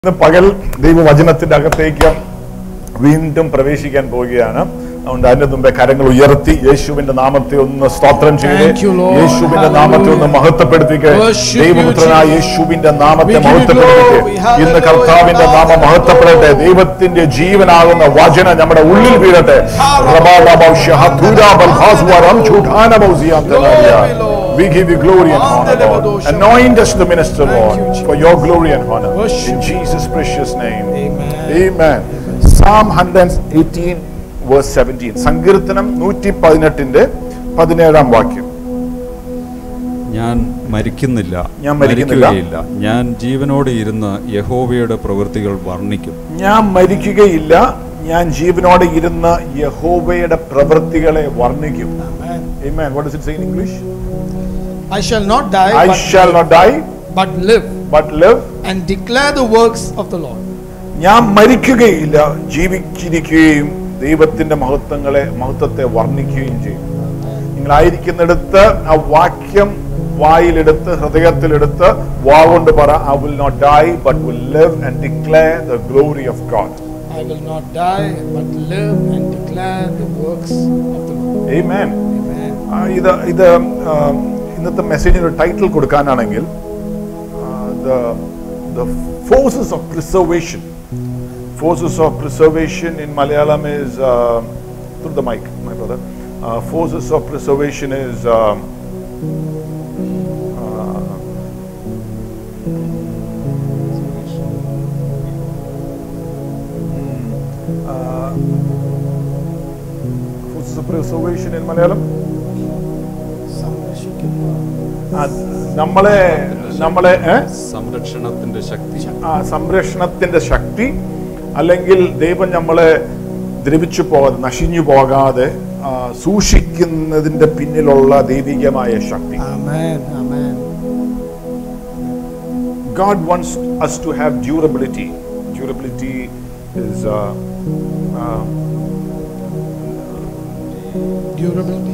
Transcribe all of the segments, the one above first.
ഇന്ന് പകൽ ദൈവവചനത്തിന്റെ അകത്തേക്ക് വീണ്ടും പ്രവേശിക്കാൻ പോവുകയാണ് അതുകൊണ്ട് അതിന്റെ മുമ്പേ കരങ്ങൾ ഉയർത്തി യേശുവിന്റെ നാമത്തെ ഒന്ന് സ്തോത്രം ചെയ്ത് Thank you, Lord. യേശുവിന്റെ നാമത്തെ ഒന്ന് Hallelujah. മഹത്വപ്പെടുത്തിക്ക് Worship you, ദൈവപുത്രനായ Jesus. യേശുവിന്റെ നാമത്തെ We give you മഹത്വപ്പെടുത്തിക്ക് glory. Hallelujah. ഇന്ന് കർത്താവിന്റെ നാമം മഹത്വപ്പെടട്ടെ ദൈവത്തിന്റെ ജീവനാകുന്ന വചനം നമ്മുടെ ഉള്ളിൽ വീഴട്ടെ Glory, Lord. We give you glory and honor, Lord. Anoint us to minister, Thank Lord, you, Jesus. for your glory and honor. Worship In you. Jesus' precious name. Amen. Amen. Psalm 118 verse 17. സങ്കീർത്തനം നൂറ്റി പതിനെട്ടിന്റെ പതിനേഴാം വാക്യം ഞാൻ മരിക്കുന്നില്ല ഞാൻ മരിക്കുന്നില്ല. മരിക്കുകയില്ല ഞാൻ ജീവനോടെ ഇരുന്ന് യഹോവയുടെ പ്രവൃത്തികൾ വർണ്ണിക്കും ഞാൻ മരിക്കുകയില്ല ഞാൻ ജീവനോടെ ഇരുന്ന് യഹോവയുടെ പ്രവൃത്തികളെ വർണ്ണിക്കും Amen. Amen. What does it say in English? I shall not die, I but, shall not die, but live but live. and declare the works of the Lord. ഞാൻ മരിക്കുകയില്ല ജീവിച്ചിരിക്കുകയും ദൈവത്തിന്റെ മഹത്വങ്ങളെ മഹത്വത്തെ വർണ്ണിക്കുകയും ചെയ്യും നിങ്ങളായിരിക്കുന്നിടത്ത് ആ വാക്യം വായിലെടുത്ത് ഹൃദയത്തിലെടുത്ത് വാവുകൊണ്ട് പറ I will not die but will live and declare the glory of God I will not die, but live and declare the works of the Lord. Amen Amen. ആ, ഇത് ഇത് ആ, ഇന്നത്തെ മെസ്സേജിന് ഒരു ടൈറ്റിൽ കൊടുക്കാനാണെങ്കിൽ the forces of preservation forces of preservation in Malayalam is through the mic my brother forces of preservation is forces of preservation in Malayalam ആ, നമ്മളെ നമ്മളെ ഏ? സംരക്ഷണത്തിന്റെ ശക്തി ആ സംരക്ഷണത്തിന്റെ ശക്തി അല്ലെങ്കിൽ ദൈവം നമ്മളെ ദ്രവിച്ചു പോകാതെ നശിഞ്ഞു പോകാതെ ആ, സൂക്ഷിക്കുന്നതിന്റെ പിന്നിലുള്ള ദൈവികമായ ശക്തി Amen. Amen. God wants us to have durability. Durability is uh, uh, Durability.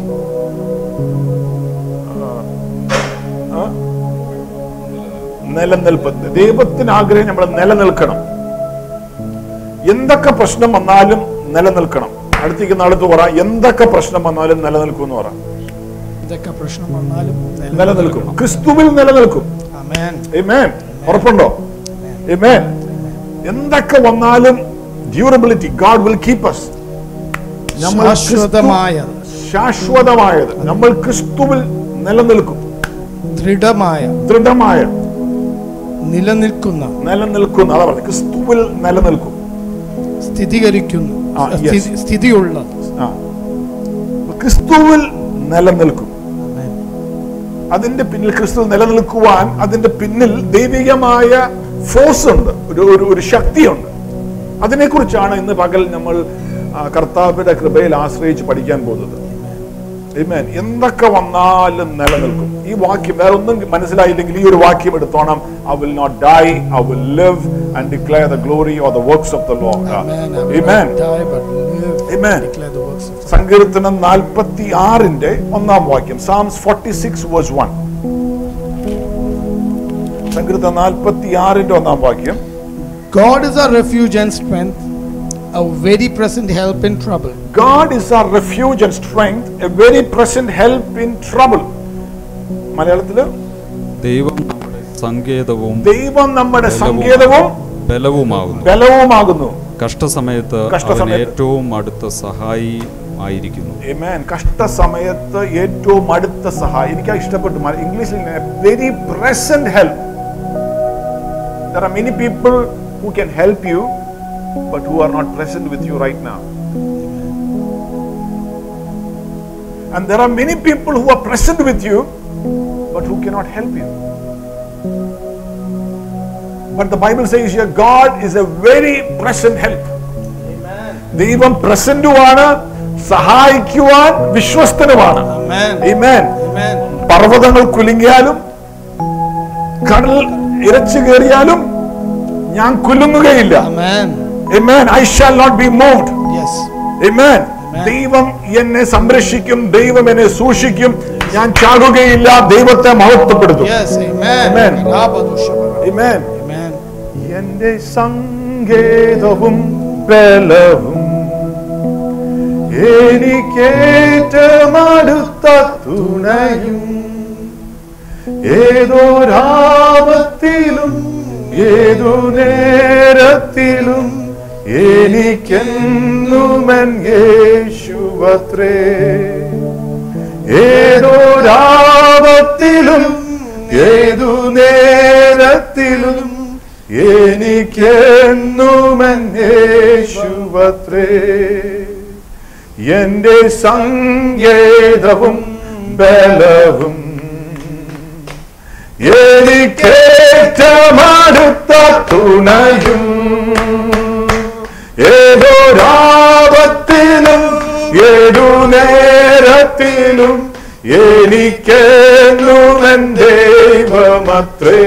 uh, നിലനിൽപ്പ് ദൈവത്തിന് ആഗ്രഹം നമ്മൾ നിലനിൽക്കണം എന്തൊക്കെ പ്രശ്നം വന്നാലും നിലനിൽക്കണം അടുത്തേക്ക് അടുത്ത് പറ എന്തൊക്കെ പ്രശ്നം വന്നാലും നിലനിൽക്കും എന്ന് പറ ഇതൊക്കെ പ്രശ്നം വന്നാലും നിലനിൽക്കും ക്രിസ്തുവിൽ നിലനിൽക്കും Amen. Amen. ഉറപ്പുണ്ടോ Amen. എന്തൊക്കെ വന്നാലും durability God will keep us നമ്മൾ ക്രിസ്തു- ശാശ്വതമായത് ശാശ്വതമായത് നമ്മൾ ക്രിസ്തുവിൽ നിലനിൽക്കും ദൃഢമായ ദൃഢമായ നിലനിൽക്കുന്ന നിലനിൽക്കുന്ന അതാ പറഞ്ഞത് ക്രിസ്തുവിൽ നിലനിൽക്കും സ്ഥിരീകരിക്കുന്നു ആ, yes. സ്ഥിതി- സ്ഥിതിയുള്ളത് ആ ക്രിസ്തുവിൽ നിലനിൽക്കും Amen. അതിന്റെ പിന്നിൽ ക്രിസ്തു നിലനിൽക്കുവാൻ അതിന്റെ പിന്നിൽ ദൈവികമായ ഫോഴ്സ് ഉണ്ട് ഒരു ഒരു ഒരു ശക്തിയുണ്ട് അതിനെക്കുറിച്ചാണ് ഇന്ന് പകൽ നമ്മൾ ആ, കർത്താവിന്റെ കൃപയിൽ ആശ്രയിച്ച് പഠിക്കാൻ പോകുന്നത് Amen. എന്തൊക്കെ വന്നാലും നിലനിൽക്കും ഈ വാക്യം വേറെ ഒന്നും മനസ്സിലായില്ലെങ്കിൽ ഈ ഒരു വാക്യം എടുത്തോണം I will not die I will live and declare the glory or the works of the Lord Amen. I will Amen. not die, but live Amen. and declare the works of the Lord. സങ്കീർത്തനം നാൽപ്പത്തി ആറിന്റെ ഒന്നാം വാക്യം Psalms forty six verse one സങ്കീർത്തനം നാൽപ്പത്തി ആറിന്റെ ഒന്നാം വാക്യം God is our refuge and strength, a very present help in trouble. God is our refuge and strength, a very present help in trouble. മലയാളത്തില് ദൈവം നമ്മുടെ സങ്കേതവും ദൈവം നമ്മുടെ സങ്കേതവും ബലവുമാകുന്നു ബലവുമാകുന്നു കഷ്ടസമയത്ത് അവൻ കഷ്ടസമയത്ത്. ഏറ്റവും അടുത്ത സഹായി ആയിരിക്കുന്നു Amen. കഷ്ടസമയത്ത് ഏറ്റവും അടുത്ത സഹായം എനിക്ക് ഇഷ്ടപ്പെട്ടു മ- ഇംഗ്ലീഷിൽ very present help There are many people who can help you, but who are not present with you right now. And there are many people who are present with you, but who cannot help you. But the Bible says here, God is a very present help. ദൈവം പ്രസന്റുമാണ് സഹായിക്കുവാൻ വിശ്വസ്തനുമാണ് Amen. Amen. Amen. പർവ്വതങ്ങൾ കുലുങ്ങിയാലും കടൽ ഇരച്ചു കയറിയാലും ഞാൻ കുലുങ്ങുകയില്ല Amen. Amen. I shall not be moved. Yes. Amen. ദൈവം എന്നെ സംരക്ഷിക്കും ദൈവം എന്നെ സൂക്ഷിക്കും ഞാൻ ചാകുകയില്ല ദൈവത്തെ മഹത്വപ്പെടുത്തും Yes. Amen. Amen. Rabadushabara. Amen. Amen. എന്റെ സങ്കേതവും ബലവും എനിക്കേറ്റമടുത്ത തുണയും ഏതോരാപത്തിലും ഏതു നേരത്തിലും എനിക്കെന്നുമൻ യേശുവത്രേ ഏതോരാപത്തിലും ഏതു നേരത്തിലും എനിക്കെന്നുമൻ യേശുവത്രേ എന്റെ സങ്കേതവും ബലവും എനിക്കേറ്റമടുത്ത തുണയും ഏതൊരാപത്തിലും ഏതു നേരത്തിലും എനിക്കെന്നുമൻ ദൈവമത്രേ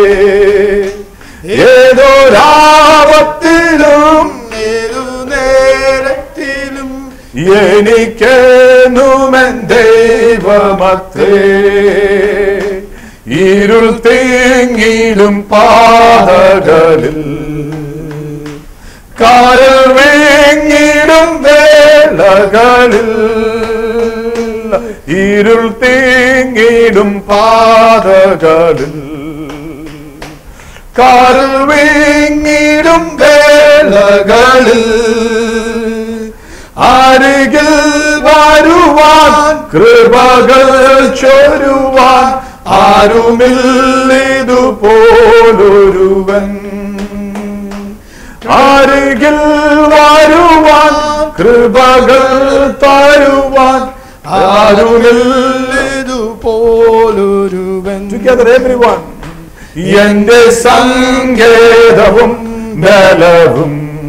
ഏതൊരാപത്തിലും ഏതു നേരത്തിലും എനിക്കെന്നുമൻ ദൈവമത്രേ ഇരുൾ തേങ്ങിടും പാതകളിൽ കാരൽ വേങ്ങിടും വേളകളിൽ ഇരുൾ തേങ്ങിടും പാതകളിൽ കാരൽ വേങ്ങിടും വേളകളിൽ അരികിൽ വരുവാൻ കൃപകൾ ചൊരുവാൻ ആരുമില്ലിതുപോലൊരുവൻ അരികിൽ വരുവാൻ കൃപകൾ തരുവാൻ ആരുമില്ലിതുപോലൊരുവൻ Together everyone. എന്റെ സങ്കേതവും ബലവും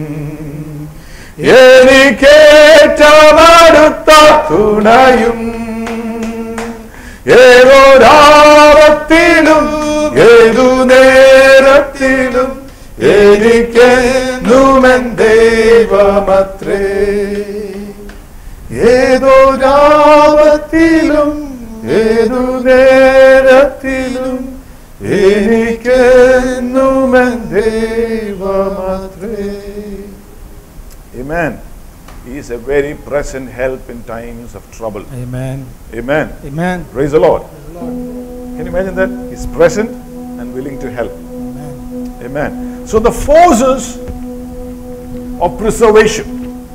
എനിക്കേറ്റമടുത്ത തുണയും ഏതൊരാപത്തിലും ഏതു നേരത്തിലും എനിക്കെന്നുമൻ ദൈവമത്രേ ഏതൊരാപത്തിലും ഏതു നേരത്തിലും എനിക്കെന്നുമൻ ദൈവമത്രേ Amen. He is a very present help in times of trouble. Amen. Amen. Amen. Praise the Lord. Can you imagine that? He's present and willing to help. Amen. So the forces of preservation.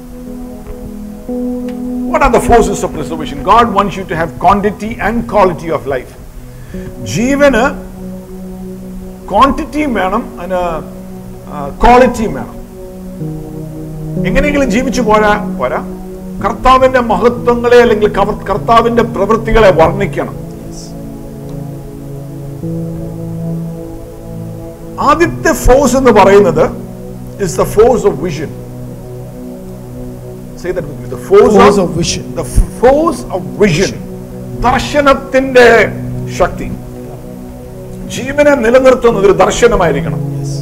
What are the forces of preservation? God wants you to have quantity and quality of life. ജീവന് ക്വാണ്ടിറ്റിയും വേണം അതിന് ക്വാളിറ്റിയും വേണം എങ്ങനെയെങ്കിലും ജീവിച്ചു പോരാ പോരാ കർത്താവിന്റെ മഹത്വങ്ങളെ അല്ലെങ്കിൽ കവർ- കർത്താവിന്റെ പ്രവൃത്തികളെ വർണ്ണിക്കണം ആദ്യത്തെ ഫോഴ്സ് എന്ന് പറയുന്നത് is the force of vision Say that with me. The force, Force of, of vision. the force of vision. ദർശനത്തിന്റെ ശക്തി ജീവനെ നിലനിർത്തുന്നത് ഒരു ദർശനമായിരിക്കണം Yes.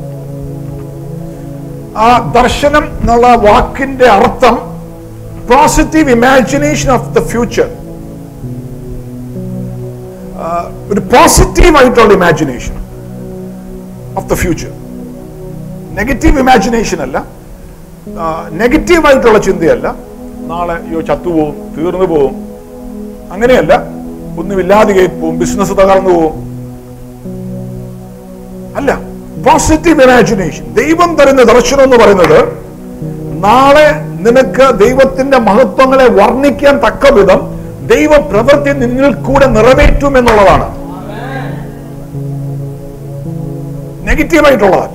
ആ ദർശനം എന്നുള്ള വാക്കിന്റെ അർത്ഥം positive imagination of the future ഒരു പോസിറ്റീവ് ആയിട്ടുള്ള imagination of the future negative imagination അല്ല നെഗറ്റീവ് ആയിട്ടുള്ള ചിന്തയല്ല നാളെ അയ്യോ ചത്തുപോകും തീർന്നു പോവും അങ്ങനെയല്ല ഒന്നുമില്ലാതെ പോവും ബിസിനസ് തകർന്നു പോവും അല്ല പോസിറ്റീവ് ഇമാജിനേഷൻ ദൈവം തരുന്ന ദർശനം എന്ന് പറയുന്നത് നാളെ നിനക്ക് ദൈവത്തിന്റെ മഹത്വങ്ങളെ വർണ്ണിക്കാൻ തക്ക വിധം ദൈവ പ്രവൃത്തി നിന്നിൽ കൂടെ നിറവേറ്റും എന്നുള്ളതാണ് നെഗറ്റീവ് ആയിട്ടുള്ളതല്ല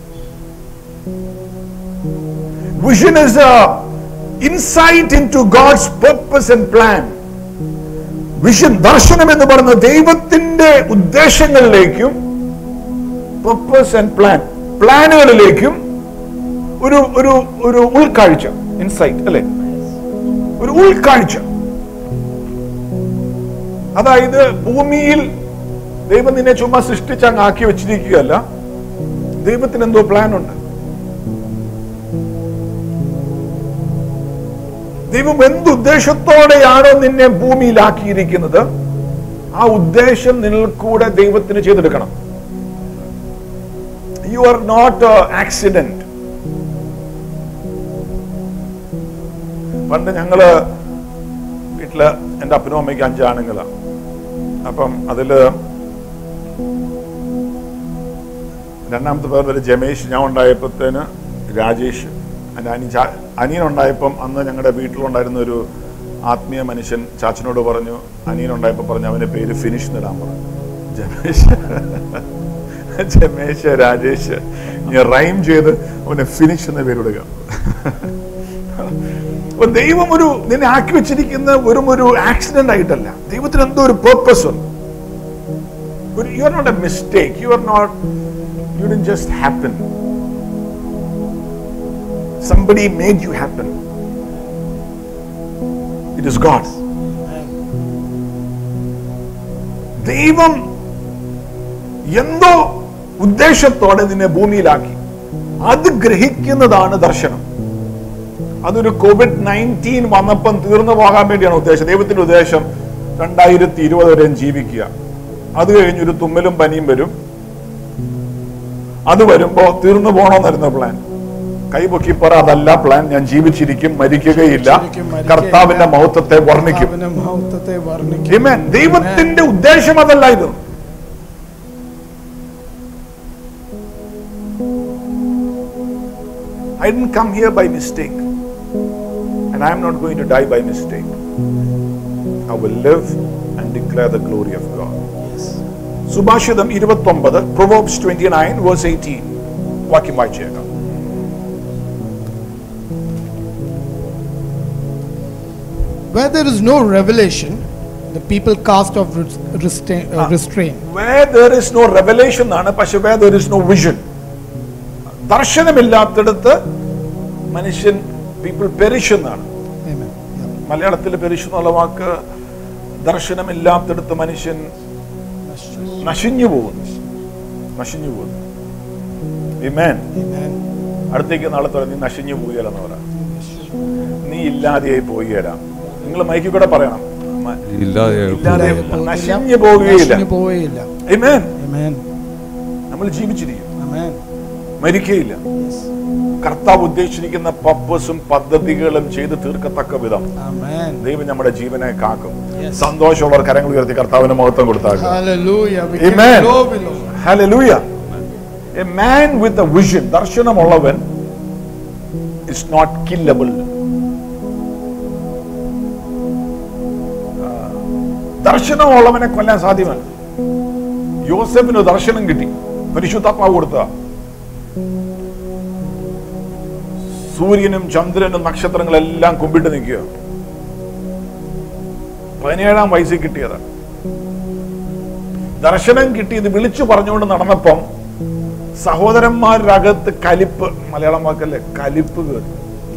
vision is insight in to God's purpose and plan vision ദർശനം എന്ന് പറയുന്ന ദൈവത്തിന്റെ ഉദ്ദേശങ്ങളിലേക്കും പർപ്പസ് ആൻഡ് പ്ലാൻ പ്ലാനുകളിലേക്കും ഒരു ഒരു ഒരു ഉൾക്കാഴ്ച ഇൻസൈറ്റ് അല്ലെ ഒരു ഉൾക്കാഴ്ച അതായത് ഭൂമിയിൽ ദൈവം നിന്നെ ചുമ്മാ സൃഷ്ടിച്ച് അങ്ങ് ആക്കി വെച്ചിരിക്കുകയല്ല ദൈവത്തിന് എന്തോ പ്ലാൻ ഉണ്ട് ദൈവം എന്തുദ്ദേശത്തോടെയാണോ നിന്നെ ഭൂമിയിലാക്കിയിരിക്കുന്നത് ആ ഉദ്ദേശം നിന്നിൽ കൂടെ ദൈവത്തിന് ചെയ്തെടുക്കണം യു ആർ നോട്ട് ആക്സിഡന്റ് പണ്ട് ഞങ്ങള് വീട്ടില് എൻ്റെ അപ്പനും അമ്മയ്ക്കും അഞ്ച് ആണുങ്ങളാണ് അപ്പം അതില് രണ്ടാമത്തെ പേർ ഒരു ജമേഷ് ഞാൻ ഉണ്ടായപ്പോഴത്തേന് രാജേഷ് എൻ്റെ അനി ചാ അനിയൻ ഉണ്ടായപ്പം അന്ന് ഞങ്ങളുടെ വീട്ടിലുണ്ടായിരുന്ന ഒരു ആത്മീയ മനുഷ്യൻ ചാച്ചനോട് പറഞ്ഞു അനിയൻ ഉണ്ടായപ്പോൾ പറഞ്ഞു അവൻ്റെ പേര് ഫിനിഷ് എന്നിടാൻ പറഞ്ഞു ജമേഷ് ജമേഷ് രാജേഷ് ഞാൻ റൈം ചെയ്ത് അവനെ ഫിനിഷ് എന്ന പേരിടുക അപ്പൊ ദൈവം ഒരു നിന്നെ ആക്കി വെച്ചിരിക്കുന്ന വെറും ഒരു ആക്സിഡന്റ് ആയിട്ടല്ല ദൈവത്തിന് എന്തോ ഒരു പേർപ്പസ് ഉണ്ട് ഒരു you are not a mistake you are not you didn't just happen somebody made you happen it is God ദൈവം എന്തോ ഉദ്ദേശത്തോടെ നിന്നെ ഭൂമിയിലാക്കി അത് ഗ്രഹിക്കുന്നതാണ് ദർശനം അതൊരു കോവിഡ് നയൻറ്റീൻ വന്നപ്പം തീർന്നു പോകാൻ വേണ്ടിയാണ് ഉദ്ദേശം ദൈവത്തിന്റെ ഉദ്ദേശം രണ്ടായിരത്തി ഇരുപത് വരെയും ജീവിക്കുക അത് കഴിഞ്ഞൊരു തുമ്മലും പനിയും വരും അത് വരുമ്പോ തീർന്നു പോകണമെന്നായിരുന്നു പ്ലാൻ കൈപൊക്കി പറ അതല്ല പ്ലാൻ ഞാൻ ജീവിച്ചിരിക്കും മരിക്കുകയില്ല ജീവിച്ചിരിക്കും, മരിക്കുകയില്ല. കർത്താവിന്റെ മഹത്വത്തെ വർണ്ണിക്കും അവന്റെ മഹത്വത്തെ വർണ്ണിക്കും Amen. ദൈവത്തിന്റെ ഉദ്ദേശം അതല്ലായിരുന്നു I didn't come here by mistake. And I am not going to die by mistake. I will live and declare the glory of God. സുഭാഷിതം ഇരുപത്തൊമ്പത് Proverbs twenty nine verse eighteen വാക്യം വായിച്ചേക്കാം Where there is no revelation, the people cast off res- restraint. Uh, restraint. where there is no revelation എന്നാണ് പക്ഷെ where there is no vision ദർശനമില്ലാത്തിടത്ത് മനുഷ്യൻ people perish എന്നാണ് Amen. Yeah. മലയാളത്തിൽ perish എന്നുള്ള വാക്ക് ദർശനമില്ലാത്തിടത്ത് മനുഷ്യൻ നശിഞ്ഞു പോകുന്നു നശിഞ്ഞു പോകുന്നു Amen. Amen. അടുത്തേക്ക് നാളെ തുടങ്ങി നീ നശിഞ്ഞു പോയാലെന്ന് പറ നീ ഇല്ലാതെയായി പോവുകയില്ല നിങ്ങൾ മൈക്കിൽ കൂടെ പറയണം മ- ഇല്ലാതെ ഇല്ലാതെ പോകത്തില്ല. നശിഞ്ഞു പോവുകയില്ല നശിഞ്ഞു പോവുകയില്ല. Amen. Amen. നമ്മൾ ജീവിച്ചിരിക്കും Amen. മരിക്കയില്ല Yes. കർത്താവ് ഉദ്ദേശിച്ചിരിക്കുന്ന പർപ്പസും പദ്ധതികളും ചെയ്ത് തീർക്കത്തക്ക വിധം Amen. ദൈവം നമ്മുടെ ജീവനെ കാക്കും Yes. സന്തോഷമുള്ളവർ കരങ്ങൾ ഉയർത്തി കർത്താവിന് മഹത്വം കൊടുത്താക്കുക Hallelujah. We give Amen. glory, Lord. Hallelujah. A man with a vision, ദർശനമുള്ളവൻ is not killable. ആ, ദർശനമുള്ളവനെ കൊല്ലാൻ സാധ്യമല്ല യോസഫിന് ദർശനം കിട്ടി പരിശുദ്ധാത്മാവ് കൊടുത്ത സൂര്യനും ചന്ദ്രനും നക്ഷത്രങ്ങളെല്ലാം കുമ്പിട്ട് നിൽക്കുക പതിനേഴാം വയസ്സിൽ കിട്ടിയതാണ് ദർശനം കിട്ടി ഇത് വിളിച്ചു പറഞ്ഞുകൊണ്ട് നടന്നപ്പം സഹോദരന്മാരുടെ അകത്ത് കലിപ്പ് മലയാളം വാക്കല്ലേ കലിപ്പ് കയറി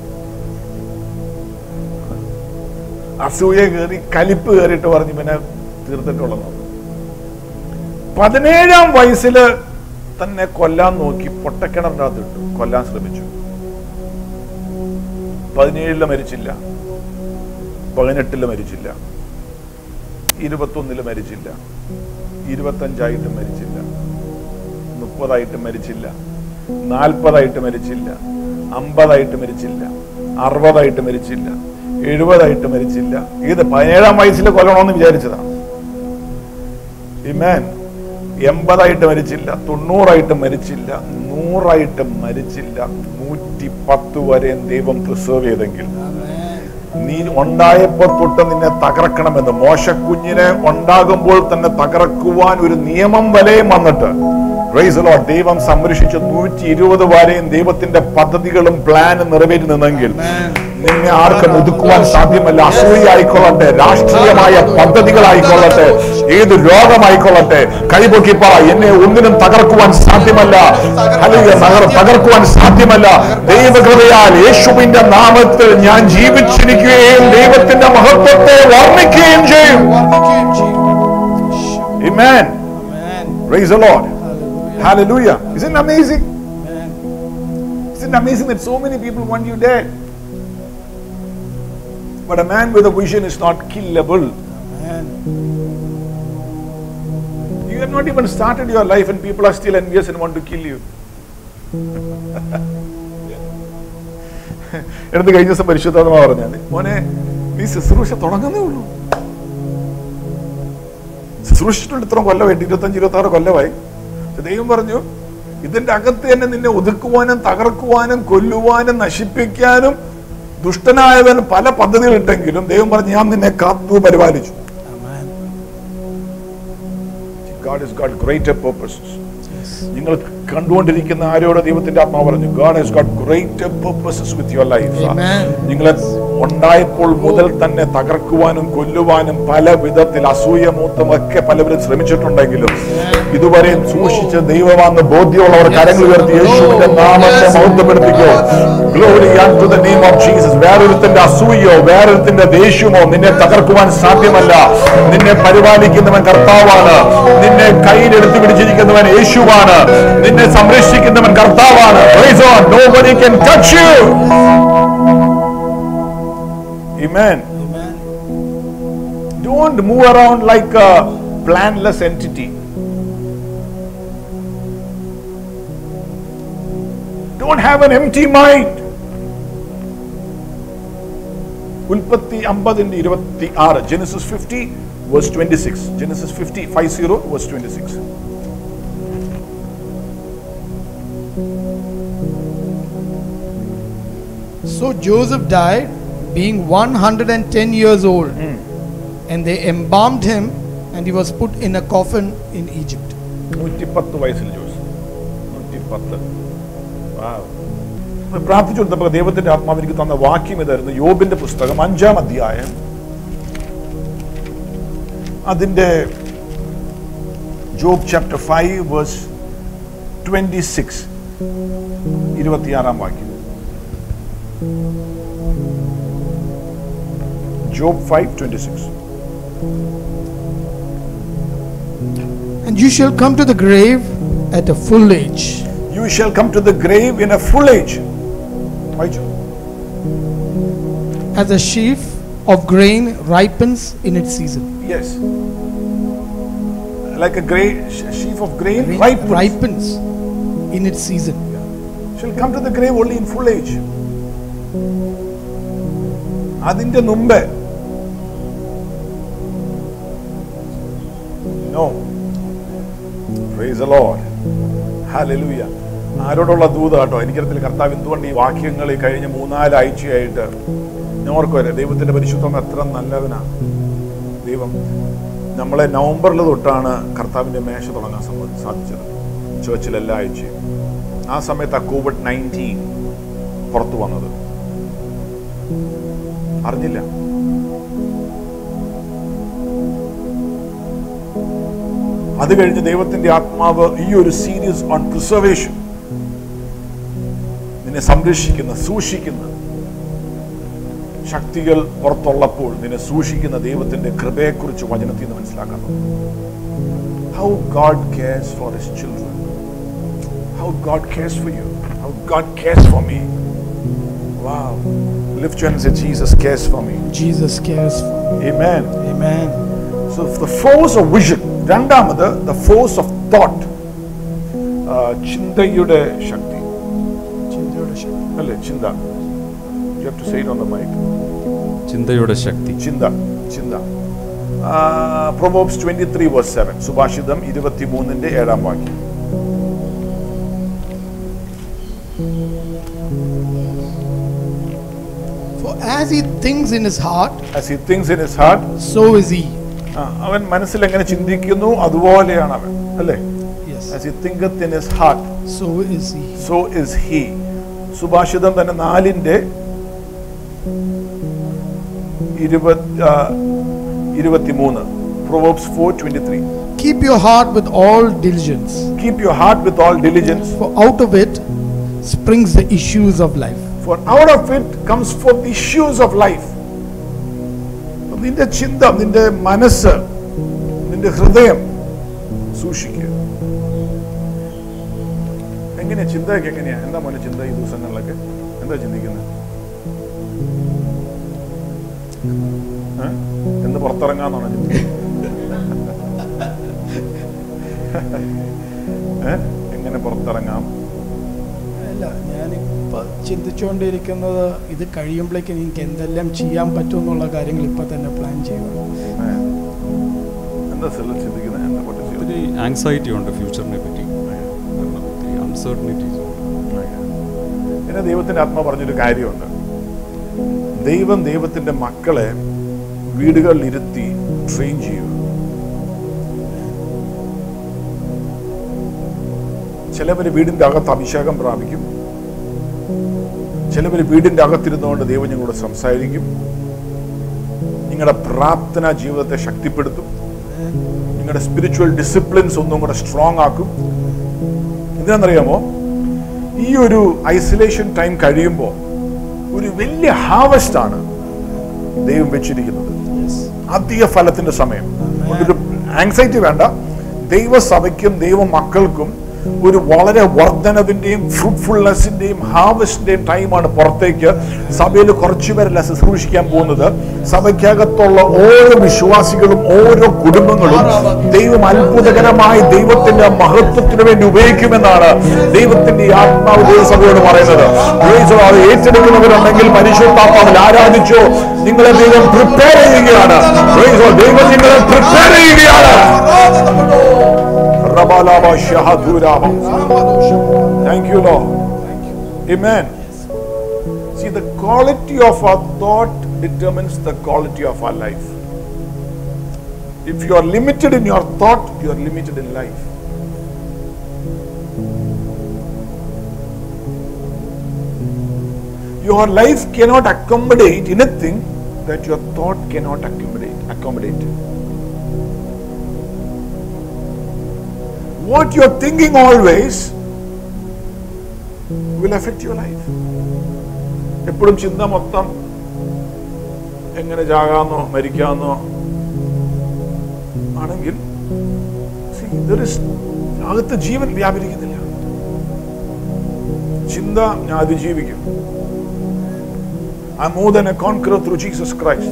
അസൂയ കയറി കലിപ്പ് കയറിയിട്ട് പറഞ്ഞു പിന്നെ തീർത്തിട്ടുള്ളത് പതിനേഴാം വയസ്സില് തന്നെ കൊല്ലാൻ നോക്കി പൊട്ടക്കിണറിന്റെ അകത്ത് ഇട്ടു കൊല്ലാൻ ശ്രമിച്ചു പതിനേഴില് മരിച്ചില്ല പതിനെട്ടില് മരിച്ചില്ല ഇരുപത്തൊന്നില് മരിച്ചില്ല ഇരുപത്തഞ്ചായിട്ട് മരിച്ചില്ല മുപ്പതായിട്ട് മരിച്ചില്ല നാൽപ്പതായിട്ട് മരിച്ചില്ല അമ്പതായിട്ട് മരിച്ചില്ല അറുപതായിട്ട് മരിച്ചില്ല എഴുപതായിട്ട് മരിച്ചില്ല ഇത് പതിനേഴാം വയസ്സിൽ കൊല്ലണമെന്ന് വിചാരിച്ചതാണ് ഇമേൻ എൺപതായിട്ട് മരിച്ചില്ല തൊണ്ണൂറായിട്ട് മരിച്ചില്ല നൂറായിട്ട് മരിച്ചില്ല നൂറ്റി പത്ത് വരെ ദൈവം പ്രിസർവ് ചെയ്തെങ്കിൽ നീ ഉണ്ടായപ്പോ തൊട്ട് നിന്നെ തകർക്കണമെന്ന് മോശക്കുഞ്ഞിനെ ഉണ്ടാകുമ്പോൾ തന്നെ തകർക്കുവാൻ ഒരു നിയമം വരെയും വന്നിട്ട് Praise the Lord. ദൈവം സംരക്ഷിച്ച് നൂറ്റി ഇരുപത് വരെയും ദൈവത്തിന്റെ പദ്ധതികളും പ്ലാനും നിറവേറ്റി നിന്നെങ്കിൽ നിന്നെ ആർക്കും ഒതുക്കുവാൻ സാധ്യമല്ല അസൂയ ആയിക്കൊള്ളട്ടെ രാഷ്ട്രീയമായ പദ്ധതികളായിക്കൊള്ളട്ടെ ഏത് രോഗമായിക്കൊള്ളട്ടെ കൈപൊക്കി പറ എന്നെ ഒന്നിനും തകർക്കുവാൻ സാധ്യമല്ല അല്ലെങ്കിൽ തകർ- തകർക്കുവാൻ സാധ്യമല്ല ദൈവകൃപയാൽ യേശുവിന്റെ നാമത്തിൽ ഞാൻ ജീവിച്ചിരിക്കുകയും ദൈവത്തിന്റെ മഹത്വത്തെ വർണ്ണിക്കുകയും ചെയ്യും Amen. Amen. Praise the Lord. Hallelujah. Hallelujah. Isn't it amazing? Amen. Isn't it amazing that so many people want you dead? But a man with a vision is not killable. Amen. You have not even started your life and people are still envious and want to kill you. എടുത്ത് കഴിഞ്ഞ ദിവസം പരിശുദ്ധാത്മ പറഞ്ഞാൽ മോനെ നീ ശുശ്രൂഷ തുടങ്ങുന്നേ ഉള്ളൂ ശുശ്രൂഷിച്ചിട്ടുണ്ട് ഇത്ര കൊല്ലമായിട്ട് ഇരുപത്തഞ്ച് ഇരുപത്തി ആറ് കൊല്ലമായി പക്ഷെ ദൈവം പറഞ്ഞു ഇതിന്റെ അകത്ത് തന്നെ നിന്നെ ഒതുക്കുവാനും തകർക്കുവാനും കൊല്ലുവാനും നശിപ്പിക്കാനും ദുഷ്ടനായവൻ പല പദ്ധതികളുണ്ടെങ്കിലും ദൈവം പറഞ്ഞു ഞാൻ നിന്നെ കാത്തു പരിപാലിച്ചു God has got greater purposes. നിങ്ങൾ കണ്ടുകൊണ്ടിരിക്കുന്ന ആരോട് ദൈവത്തിന്റെ ആത്മാവ് പറഞ്ഞു God has got greater purposes with your life Amen. നിങ്ങളെ ഉണ്ടായപ്പോൾ മുതൽ തന്നെ തകർക്കുവാനും കൊല്ലുവാനും പല വിധത്തിൽ അസൂയ മൂത്തും ഒക്കെ പലവരും ശ്രമിച്ചിട്ടുണ്ടെങ്കിലും ഇതുവരെയും സൂക്ഷിച്ച് ദൈവമാണെന്ന് ബോധ്യമുള്ളവർ കരങ്ങൾ ഉയർത്തി യേശുവിന്റെ നാമത്തെ മഹത്വപ്പെടുത്തിക്കോ glory to the name of Jesus വേറൊരുത്തിന്റെ അസൂയോ വേറൊരുത്തിന്റെ ദേഷ്യമോ നിന്നെ തകർക്കുവാൻ സാധ്യമല്ല നിന്നെ പരിപാലിക്കുന്നവൻ കർത്താവാണ് നിന്നെ കയ്യിലെടുത്ത് പിടിച്ചിരിക്കുന്നവൻ യേശുവാണ് നിന്നെ സംരക്ഷിക്കുന്നവൻ കർത്താവാണ് Praise God. Nobody can touch you. Amen. Don't move around like a planless entity. Don't have an empty mind. ഉൽപ്പത്തി അമ്പതിന്റെ ഇരുപത്തി ആറ് Genesis fifty verse twenty six Genesis fifty five zero verse twenty six So Joseph died, being 110 years old, and they embalmed him, and he was put in a coffin in Egypt. നൂറ്റിപ്പത്ത് വയസ്സിൽ ജോസ് നൂറ്റിപ്പത്ത് Wow. അപ്പൊ പ്രാർത്ഥിച്ചു കൊടുത്തപ്പോൾ ദൈവത്തിന്റെ ആത്മാവ് എനിക്ക് തന്ന വാക്യം ഇതായിരുന്നു യോബിന്റെ പുസ്തകം അഞ്ചാം അധ്യായം അതിന്റെ Job chapter five verse twenty six ഇരുപത്തിയാറാം വാക്യം Job five twenty six And you shall come to the grave at a full age, You shall come to the grave in a full age. വായിച്ചു as a sheaf of grain ripens in its season. Yes. Like a gray sh- sheaf of grain, Grain ripens. ripens in its season. Shall come to the grave only in full age. അതിന്റെ മുമ്പ് no praise the Lord. Hallelujah. ആരോടുള്ള ദൂത കേട്ടോ എനിക്കറിയത്തില്ല കർത്താവ് എന്തുകൊണ്ട് ഈ വാക്യങ്ങൾ ഈ കഴിഞ്ഞ മൂന്നാല് ആഴ്ചയായിട്ട് ഞാൻ ഓർക്കുമല്ലേ ദൈവത്തിന്റെ പരിശുദ്ധം എത്ര നല്ലവനാ ദൈവം നമ്മളെ നവംബറിൽ തൊട്ടാണ് കർത്താവിന്റെ മേശ തുടങ്ങാൻ സമ്മ- സാധിച്ചത് ചേർച്ചിൽ എല്ലാ ആഴ്ചയും ആ സമയത്ത് ആ കോവിഡ് നയൻറ്റീൻ പുറത്തു വന്നത് അറിഞ്ഞില്ല അത് കഴിഞ്ഞ് ദൈവത്തിന്റെ ആത്മാവ് ഈ ഒരു സീരീസ് ഓൺ പ്രിസർവേഷൻ നിന്നെ സംരക്ഷിക്കുന്ന സൂക്ഷിക്കുന്ന ശക്തികൾ പുറത്തുള്ളപ്പോൾ നിന്നെ സൂക്ഷിക്കുന്ന ദൈവത്തിന്റെ കൃപയെക്കുറിച്ച് വചനത്തിൽ നിന്ന് മനസ്സിലാക്കാൻ how God cares for his children how God cares for you how God cares for me wow lift you and say Jesus cares for me Jesus cares for me. Amen Amen. So the force of vision. രണ്ടാമത് the force of thought. ആ, ചിന്തയുടെ ശക്തി അല്ലേ ചിന്ത you have to say it on the mic ചിന്തയുടെ ശക്തി ചിന്ത ചിന്ത Proverbs twenty three verse seven സുഭാഷിതം ഇരുപത്തി മൂന്നിന്റെ ഏഴാം വാക്യം For as he thinks in his heart, As he thinks in his heart, so is he. ആ, അവൻ മനസ്സിൽ എങ്ങനെ ചിന്തിക്കുന്നു അതുപോലെയാണ് അവൻ അല്ലേ Yes. As he thinketh in his heart, So is he. so is he സുഭാഷിതം തന്നെ നാലിന്റെ ഇരുപത് ആ, ഇരുപത്തിമൂന്ന് Proverbs four twenty three Keep your heart with all diligence, keep your heart with all diligence for out of it springs the issues of life. For out of it comes for the issues of life നിന്റെ ചിന്ത നിന്റെ മനസ്സ് നിന്റെ ഹൃദയം സൂക്ഷിക്കുക എങ്ങനെയാ ചിന്തയൊക്കെ എങ്ങനെയാ എന്താ മോനെ ചിന്ത ഈ ദിവസങ്ങളിലൊക്കെ എന്താ ചിന്തിക്കുന്നത് ഏ? എന്ന് പുറത്തിറങ്ങാന്നാണോ ചിന്തിക്കുന്നത് ഏ? എങ്ങനെ പുറത്തിറങ്ങാം ഇല്ല ഞാനിപ്പോൾ ചിന്തിച്ചുകൊണ്ടിരിക്കുന്നത് ഇത് കഴിയുമ്പോഴേക്കും എനിക്ക് എന്തെല്ലാം ചെയ്യാൻ പറ്റും എന്നുള്ള കാര്യങ്ങൾ ഇപ്പം തന്നെ പ്ലാൻ ചെയ്യുക എന്താ സെല്ല ചിന്തിക്കുന്നത് എന്താ കൊണ്ട് ചെയ്യുന്നത് ഒത്തിരി ആങ്സൈറ്റി ഉണ്ട് ഫ്യൂച്ചറിനെ പറ്റി കാരണം ഒത്തിരി അൺസർട്ടനിറ്റീസ് ഉണ്ട് പിന്നെ ദൈവത്തിന്റെ ആത്മ പറഞ്ഞൊരു കാര്യമുണ്ട് ദൈവം ദൈവത്തിന്റെ മക്കളെ വീടുകളിൽ ഇരുത്തി ട്രെയിൻ ചെയ്യുക ചിലവര് വീടിന്റെ അകത്ത് അഭിഷേകം പ്രാപിക്കും ചിലവര് വീടിന്റെ അകത്തിരുന്നുകൊണ്ട് ദൈവം ഞങ്ങളോട് സംസാരിക്കും നിങ്ങളുടെ പ്രാർത്ഥന ജീവിതത്തെ ശക്തിപ്പെടുത്തും നിങ്ങളുടെ സ്പിരിച്വൽ ഡിസിപ്ലിൻസ് ഒന്നും കൂടെ സ്ട്രോങ് ആക്കും എന്തിനാണെന്നറിയാമോ ഈ ഒരു ഐസൊലേഷൻ ടൈം കഴിയുമ്പോൾ ഒരു വലിയ ഹാർവസ്റ്റ് ആണ് ദൈവം വെച്ചിരിക്കുന്നത് അധിക ഫലത്തിന്റെ സമയം ഒരു ആങ്സൈറ്റി വേണ്ട ദൈവസഭയ്ക്കും ദൈവ മക്കൾക്കും ഒരു വളരെ വർധനവിന്റെയും ഫ്രൂട്ട്ഫുൾനെസിന്റെയും ഹാർവസ്റ്റിന്റെയും ടൈമാണ് പുറത്തേക്ക് സഭയിൽ കുറച്ചു പേരല്ല ശുശ്രൂഷിക്കാൻ പോകുന്നത് സഭയ്ക്കകത്തുള്ള ഓരോ വിശ്വാസികളും ഓരോ കുടുംബങ്ങളും ദൈവം അത്ഭുതകരമായി ദൈവത്തിന്റെ മഹത്വത്തിന് വേണ്ടി ഉപയോഗിക്കുമെന്നാണ് ദൈവത്തിന്റെ ഈ ആത്മാവ് ദൈവസഭയോട് പറയുന്നത് Praise the Lord. ഏറ്റെടുക്കുന്നവരുണ്ടെങ്കിൽ പരിശുദ്ധാത്മാവിൽ ആരാധിച്ചോ നിങ്ങളെ ദൈവം പ്രിപ്പയർ ചെയ്യുകയാണ് Praise the Lord. ദൈവം നിങ്ങളെ പ്രിപ്പയർ ചെയ്യുകയാണ് റബാലാബ ഷഹദൂരാബ. Thank you, Lord. Amen. See, the quality of our thought determines the quality of our life. If you are limited in your thought, you are limited in life. Your life cannot accommodate anything that your thought cannot accommodate. accommodate. What you're thinking always will affect your life. എപ്പോഴും ചിന്ത മൊത്തം എങ്ങനെ ചാകാന്നോ മരിക്കാന്നോ ആണെങ്കിൽ see, there is അകത്ത് ജീവൻ വ്യാപരിക്കുന്നില്ല ചിന്ത ഞാൻ അതിജീവിക്കും I'm more than a conqueror through Jesus Christ.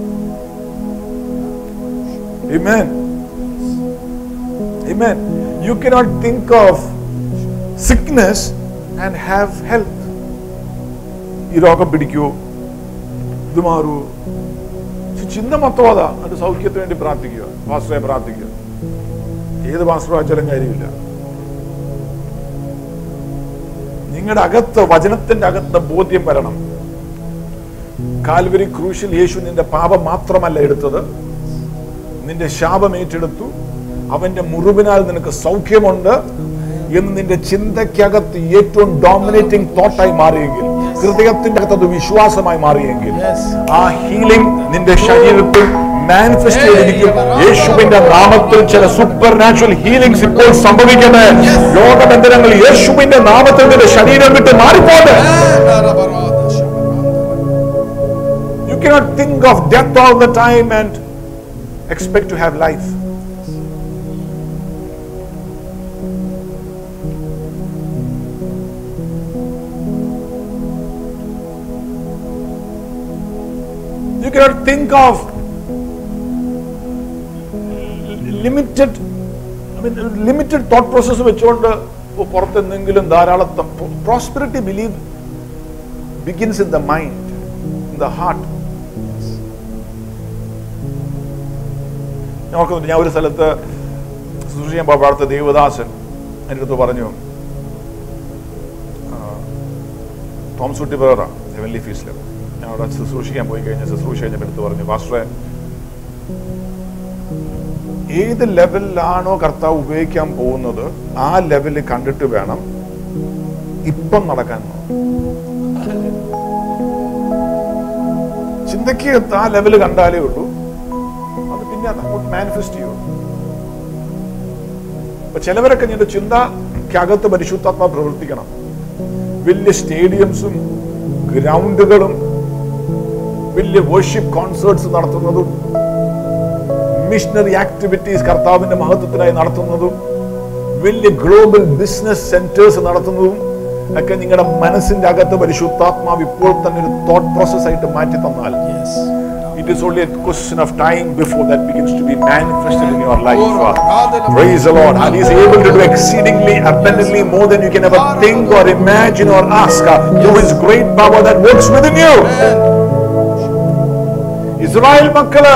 Amen. Amen. You cannot think of sickness and have health. ഈ രോഗം പിടിക്കൂ ഇത് മാറൂ പക്ഷെ ചിന്ത മൊത്തം അതാ അത് സൗഖ്യത്തിന് വേണ്ടി പ്രാർത്ഥിക്കുക പാസ്റ്ററെ പ്രാർത്ഥിക്കുക ഏത് പാസ്റ്റർ വായിച്ചാലും കാര്യമില്ല നിങ്ങളുടെ അകത്ത് വചനത്തിന്റെ അകത്ത് ബോധ്യം വരണം കാൽവരി ക്രൂശിൽ യേശു നിന്റെ പാപം മാത്രമല്ല എടുത്തത് നിന്റെ ശാപം ഏറ്റെടുത്തു അവന്റെ മുറിവിനാൽ നിനക്ക് സൗഖ്യമുണ്ട് എന്ന് നിന്റെ ചിന്തയ്ക്കകത്ത് ഏറ്റവും ഡോമിനേറ്റിംഗ് തോട്ടായി മാറിയെങ്കിൽ ഹൃദയത്തിന്റെ അകത്ത് അത് വിശ്വാസമായി മാറിയെങ്കിൽ ആ ഹീലിംഗ് നിന്റെ ശരീരത്തിൽ മാനിഫെസ്റ്റ് ചെയ്തിരിക്കും യേശുവിന്റെ നാമത്തിൽ ചില സൂപ്പർ നാച്ചുറൽ ഹീലിംഗ്സ് ഇപ്പോൾ സംഭവിക്കട്ടെ ലോകബന്ധനങ്ങൾ യേശുവിന്റെ നാമത്തിൽ നിന്റെ ശരീരം വിട്ട് മാറിപ്പോട്ടെ You cannot think of death all the time and expect to have life. You cannot think of limited, I mean, limited thought process വെച്ചുകൊണ്ട് പുറത്ത് എന്തെങ്കിലും ധാരാളം prosperity believe begins in the mind in the heart ഞാൻ ഓർക്കുന്നുണ്ട് ഞാൻ ഒരു സ്ഥലത്ത് ശുശ്രൂഷിക്കാൻ പോയപ്പോൾ അവിടുത്തെ ദേവദാസൻ എൻ്റെ അടുത്ത് പറഞ്ഞു ആ, തോമസ് കുട്ടി ബ്രദറാ ഹെവൻലി ഫീസിൽ ഞാൻ അവിടെ ശുശ്രൂഷിക്കാൻ പോയി കഴിഞ്ഞാൽ ശുശ്രൂഷ കഴിഞ്ഞപ്പോൾ എടുത്ത് പറഞ്ഞു പാസ്റ്ററെ ഏത് ലെവലിലാണോ കർത്താവ് ഉപയോഗിക്കാൻ പോകുന്നത് ആ ലെവലിൽ കണ്ടിട്ട് വേണം ഇപ്പം നടക്കാൻ ചിന്തയ്ക്ക് ആ ലെവൽ കണ്ടാലേ ഉള്ളൂ അത് പിന്നെ അത് അങ്ങോട്ട് മാനിഫെസ്റ്റ് ചെയ്യും അപ്പൊ ചിലവരൊക്കെ നിന്റെ ചിന്തക്കകത്ത് പരിശുദ്ധാത്മ പ്രവർത്തിക്കണം വലിയ സ്റ്റേഡിയംസും ഗ്രൗണ്ടുകളും വലിയ വർഷിപ്പ് കോൺസേർട്സ് നടത്തുന്നതും മിഷണറി ആക്ടിവിറ്റീസ് കർത്താവിന്റെ മഹത്വത്തിനായി നടത്തുന്നതും വലിയ ഗ്ലോബൽ ബിസിനസ് സെന്റേഴ്സ് നടത്തുന്നതും ഒക്കെ നിങ്ങളുടെ മനസ്സിന്റെ അകത്ത് പരിശുദ്ധാത്മാവ് ഇപ്പോൾ തന്നെ ഒരു തോട്ട് പ്രോസസ് ആയിട്ട് മാറ്റി തന്നാൽ It is only a question of time before that begins to be manifested in your life. Hallelujah. Praise the Lord. And He's able to do exceedingly abundantly more than you can ever think or imagine or ask uh, through His great power that works within you. Israel മക്കള്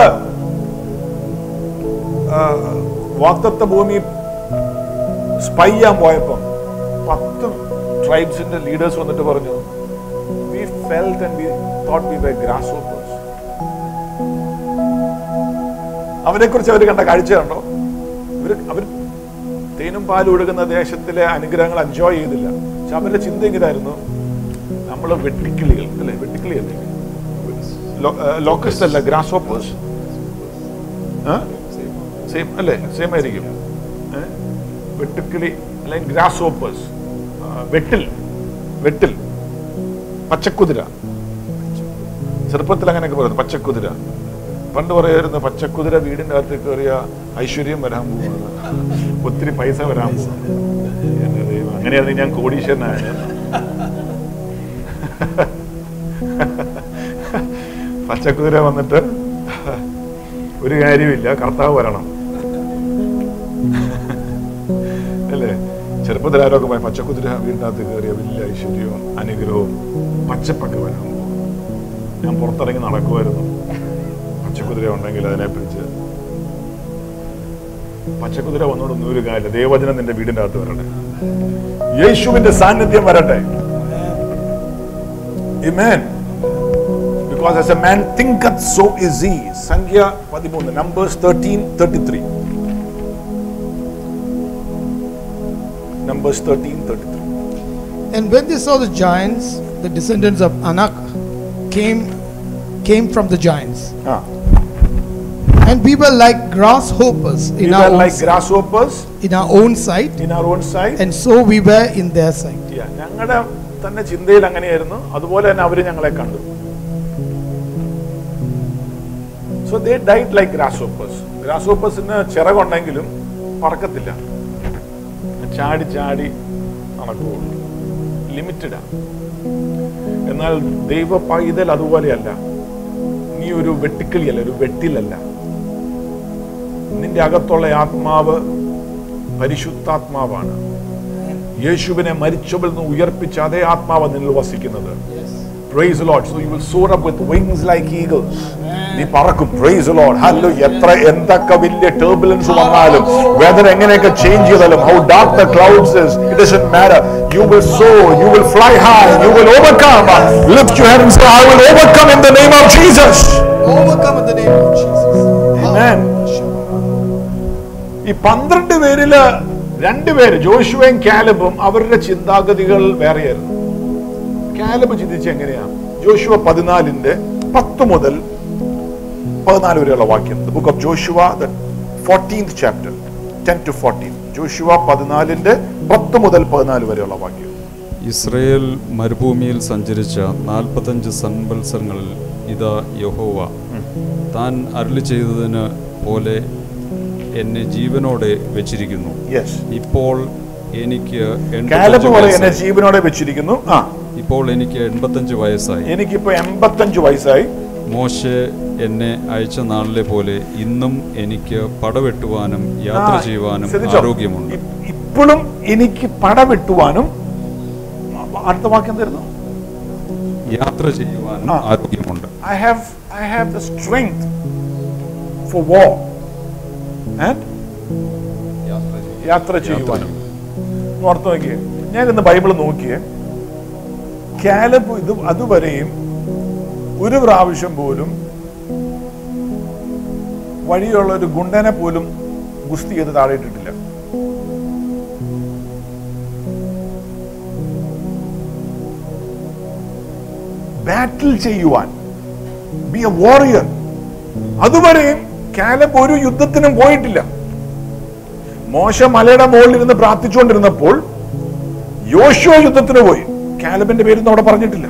ആ, വാഗ്ദത്ത ഭൂമി spy ചെയ്യാൻ പോയപ്പോ പത്ത് ട്രൈബ്സിന്റെ leaders വന്നിട്ട് പറഞ്ഞു we felt and we thought we were grasshoppers അവരെ കുറിച്ച് അവർ കണ്ട കാഴ്ച കണ്ടോ ഇവർ അവർ തേനും പാലും ഒഴുകുന്ന ദേശത്തിലെ അനുഗ്രഹങ്ങൾ എൻജോയ് ചെയ്തില്ല പക്ഷെ അവരുടെ ചിന്ത എങ്ങനെയായിരുന്നു നമ്മൾ വെട്ടിക്കിളികൾ അല്ലെ വെട്ടിക്കിളി അല്ലേ ലോക്കസ്റ്റ് അല്ല ഗ്രാസ് ഹോപ്പേഴ്സ് സെയിം അല്ലേ സെയിം ആയിരിക്കും ഏ? വെട്ടുക്കിളി അല്ലെങ്കിൽ ഗ്രാസ് ഹോപ്പേഴ്സ് വെട്ടിൽ വെട്ടിൽ പച്ചക്കുതിര ചെറുപ്പത്തിൽ അങ്ങനെയൊക്കെ പറയുന്നത് പച്ചക്കുതിര പണ്ട് പറയായിരുന്നു പച്ചക്കുതിര വീടിന്റെ അകത്ത് കയറിയ ഐശ്വര്യം വരാൻ പോകുന്നത് ഒത്തിരി പൈസ വരാൻ പോകുന്നത് എന്റെ ദൈവം അങ്ങനെയായിരുന്നു ഞാൻ കോടീശ്വരനായത് പച്ചക്കുതിര വന്നിട്ട് ഒരു കാര്യമില്ല കർത്താവ് വരണം അല്ലേ ചെറുപ്പത്തിൽ ആരൊക്കെ പറയും പച്ചക്കുതിര വീടിനകത്ത് കയറിയ വലിയ ഐശ്വര്യവും അനുഗ്രഹവും പച്ചപ്പൊക്കെ വരാൻ പോകും ഞാൻ പുറത്തിറങ്ങി നടക്കുമായിരുന്നു പച്ചക്കുതിര ഉണ്ടെങ്കിൽ അതിനെ പിടിച്ച് പച്ചക്കുതിര വന്നോടൊന്നും ഒരു കാര്യമില്ല ദൈവവചനം നിന്റെ വീടിന്റെ അകത്ത് വരട്ടെ യേശുവിന്റെ സാന്നിധ്യം വരട്ടെ Amen. Because as a man thinketh, so is he. സംഖ്യ പതിമൂന്ന് Numbers thirteen thirty three Numbers thirteen thirty three And when they saw the giants, the descendants of Anak came came from the giants. ആ And we were like grasshoppers in, We our, were own, like grasshoppers in our own sight, in our own sight. and so we were in their sight. Yeah, ഞങ്ങളുടെ തന്നെ ചിന്തയിൽ അങ്ങനെയായിരുന്നു അതുപോലെ തന്നെ അവര് ഞങ്ങളെ കണ്ടു so they died like grasshoppers ഗ്രാസ് ഹോപ്പേഴ്സിന് ചിറകുണ്ടെങ്കിലും പറക്കത്തില്ല ചാടി ചാടി നടക്കുകയുള്ളൂ ലിമിറ്റഡാ എന്നാൽ ദൈവ പൈതൽ അതുപോലെയല്ല നീ ഒരു വെട്ടിക്കിളിയല്ല ഒരു വെട്ടിലല്ല നിന്റെ അകത്തുള്ള ആത്മാവ് പരിശുദ്ധാത്മാവാണ് യേശുവിനെ മരിച്ചവരിൽ നിന്ന് ഉയർപ്പിച്ച അതേ ആത്മാവ് നിന്നിൽ വസിക്കുന്നത് Praise the Lord. So you will soar up with wings like eagles. നീ പറക്കും പ്രൈസ് ലോഡ് ഹലോ എത്ര എന്തൊക്കെ വലിയ ടർബുലൻസ് വന്നാലും വെദർ എങ്ങനെയൊക്കെ ചേഞ്ച് ചെയ്താലും how dark the clouds is it doesn't matter you will soar you will fly high you will overcome lift your hands I will overcome in the name of Jesus Overcome in the name of Jesus. Amen. ഈ പന്ത്രണ്ട് പേരില് രണ്ടുപേര് ജോഷുവയും കാലബും അവരുടെ ചിന്താഗതികൾ വേറെയായിരുന്നു Caleb ചിന്തിച്ച എങ്ങനെയാ Joshua പതിനാലിന്റെ പത്ത് മുതൽ പതിനാല് വരെയുള്ള വാക്യം the book of Joshua the fourteenth chapter ten to fourteen Joshua പതിനാലിന്റെ പത്ത് മുതൽ പതിനാല് വരെയുള്ള വാക്യം ഇസ്രയേൽ മരുഭൂമിയിൽ സഞ്ചരിച്ച നാൽപ്പത്തഞ്ച് സംവത്സരങ്ങളിൽ ഇതാ യഹോവ താൻ അരുളി ചെയ്തതിന് പോലെ എന്നെ ജീവനോടെ വെച്ചിരിക്കുന്നു യെസ് ഇപ്പോൾ എനിക്ക് കാലബ് 85 പോലെ എന്നെ വയസ്സായി. ജീവനോടെ വെച്ചിരിക്കുന്നു ആ ഇപ്പോൾ എനിക്ക് എൺപത്തഞ്ച് വയസ്സായി എനിക്കിപ്പോ എൺപത്തഞ്ച് വയസ്സായി മോശെ എന്നെ അയച്ച നാളിലെ പോലെ ഇന്നും എനിക്ക് പടവെട്ടുവാനും യാത്ര ആ, ചെയ്യുവാനും ശ്രദ്ധിച്ചോ? ആരോഗ്യമുണ്ട് ഇ- ഇപ്പോഴും എനിക്ക് പടവെട്ടുവാനും അടുത്ത വാക്യം തരുന്നു യാത്ര ചെയ്യുവാനും ആ. ആരോഗ്യമുണ്ട് I have I have the strength for war and യാത്ര ചെയ്യുവാനും ഒന്ന് ഓർത്ത് നോക്കിയേ ഞാൻ ഇന്ന് ബൈബിൾ നോക്കിയേ കാലബ് ഇത് അതുവരെയും ഒരു പ്രാവശ്യം പോലും വഴിയുള്ള ഒരു ഗുണ്ടനെ പോലും ഗുസ്തി ചെയ്ത് താഴെ ഇട്ടിട്ടില്ല ബാറ്റിൽ ചെയ്യുവാൻ ബി എ വാറിയർ അതുവരെയും കാലബ് ഒരു യുദ്ധത്തിനും പോയിട്ടില്ല മോശ മലയുടെ മുകളിൽ ഇരുന്ന് പ്രാർത്ഥിച്ചുകൊണ്ടിരുന്നപ്പോൾ യോശുവ യുദ്ധത്തിന് പോയി കാലബിന്റെ പേരൊന്നും അവിടെ പറഞ്ഞിട്ടില്ല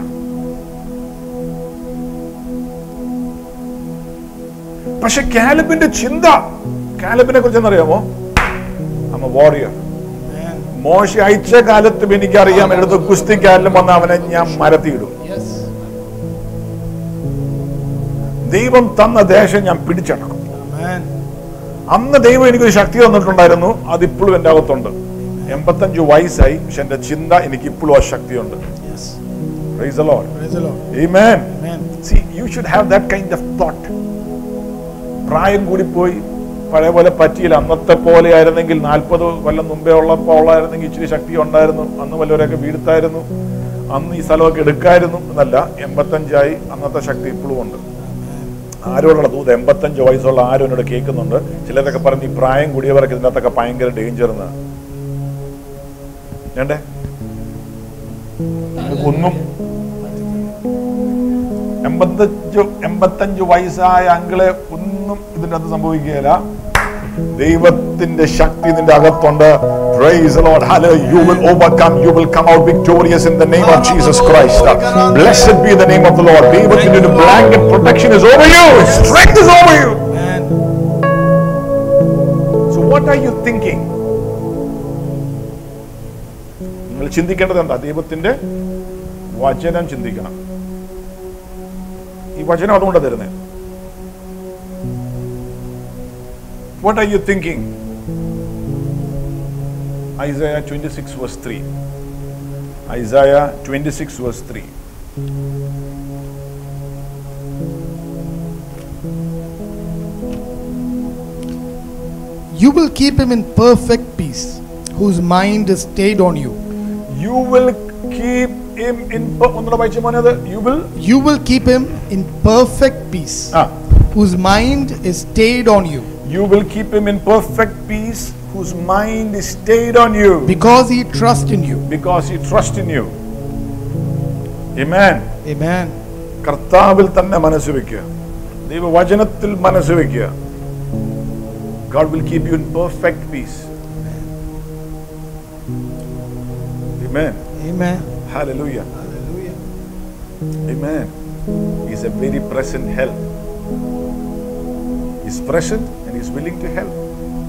പക്ഷെ കാലബിന്റെ ചിന്ത കാലബിനെ കുറിച്ച് എന്നറിയാമോ അമ്മ വാറിയർ മോശ അയച്ച കാലത്തും എനിക്കറിയാം എടുത്ത് കുസ്തിക്കാരിലും വന്ന് അവനെ ഞാൻ മരത്തിയിടും Yes. ദൈവം തന്ന ദേശം ഞാൻ പിടിച്ചടക്കും Amen. അന്ന് ദൈവം എനിക്കൊരു ശക്തി തന്നിട്ടുണ്ടായിരുന്നു അതിപ്പോഴും എൻ്റെ അകത്തുണ്ട് എൺപത്തഞ്ച് വയസ്സായി പക്ഷെ എൻ്റെ ചിന്ത എനിക്ക് ഇപ്പോഴും ആ ശക്തിയുണ്ട് Yes. Praise the Lord. Praise the Lord. Amen. Amen. See, you should have that kind of thought. പ്രായം കൂടി പോയി പഴയ പോലെ പറ്റിയില്ല അന്നത്തെ പോലെ ആയിരുന്നെങ്കിൽ നാൽപ്പത് കൊല്ലം മുമ്പേ ഉള്ളപ്പോൾ ഉള്ളായിരുന്നെങ്കിൽ ഇച്ചിരി ശക്തി ഉണ്ടായിരുന്നു അന്ന് വല്ലവരൊക്കെ വീഴ്ത്തായിരുന്നു അന്ന് ഈ സ്ഥലമൊക്കെ എടുക്കായിരുന്നു എന്നല്ല എൺപത്തഞ്ചായി അന്നത്തെ ശക്തി ഇപ്പോഴും ഉണ്ട് ആരോടുള്ള ദൂത് എൺപത്തഞ്ച് വയസ്സുള്ള ആരും എന്നോട് കേൾക്കുന്നുണ്ട് ചിലരൊക്കെ പറഞ്ഞ് ഈ പ്രായം കൂടിയവർക്ക് ഇതിനകത്തൊക്കെ ഭയങ്കര ഡേഞ്ചർ എന്ന് വേണ്ടേ ഒന്നും എൺപത്തഞ്ച് എൺപത്തഞ്ച് വയസ്സായ അങ്കിളെ ഒന്നും ഇതിൻ്റെ അകത്ത് സംഭവിക്കുകയില്ല ദൈവത്തിന്റെ ശക്തി നിന്റെ അകത്തുണ്ട് Praise the Lord. Hallelujah. You will overcome. You will come out victorious in the name of Jesus Christ. Blessed be the name of the Lord. ദൈവത്തിന്റെ ഒരു blanket protection is over you. His strength is over you. Amen. So what are you thinking? നിങ്ങൾ ചിന്തിക്കേണ്ടത് എന്താ ദൈവത്തിന്റെ വചനം ചിന്തിക്കണം ഈ വചനം അതുകൊണ്ട് തരുന്നത് what are you thinking Isaiah twenty six verse three Isaiah twenty six verse three You will keep him in perfect peace, whose mind is stayed on you. You will keep him in ഒന്നുകൂടെ വായിച്ചു മോനത് you will You will keep him in perfect peace, ആ whose mind is stayed on you, You will keep him in perfect peace whose mind is stayed on you because he trusts in you. because he trusts in you. Amen. Amen. കർത്താവിൽ തന്നെ മനസ്സ് വെക്കുക ദൈവവചനത്തിൽ മനസ്സ് വെക്കുക God will keep you in perfect peace. Amen. Amen. Hallelujah. Hallelujah. Amen. He's a very present help. He's present and he's willing to help.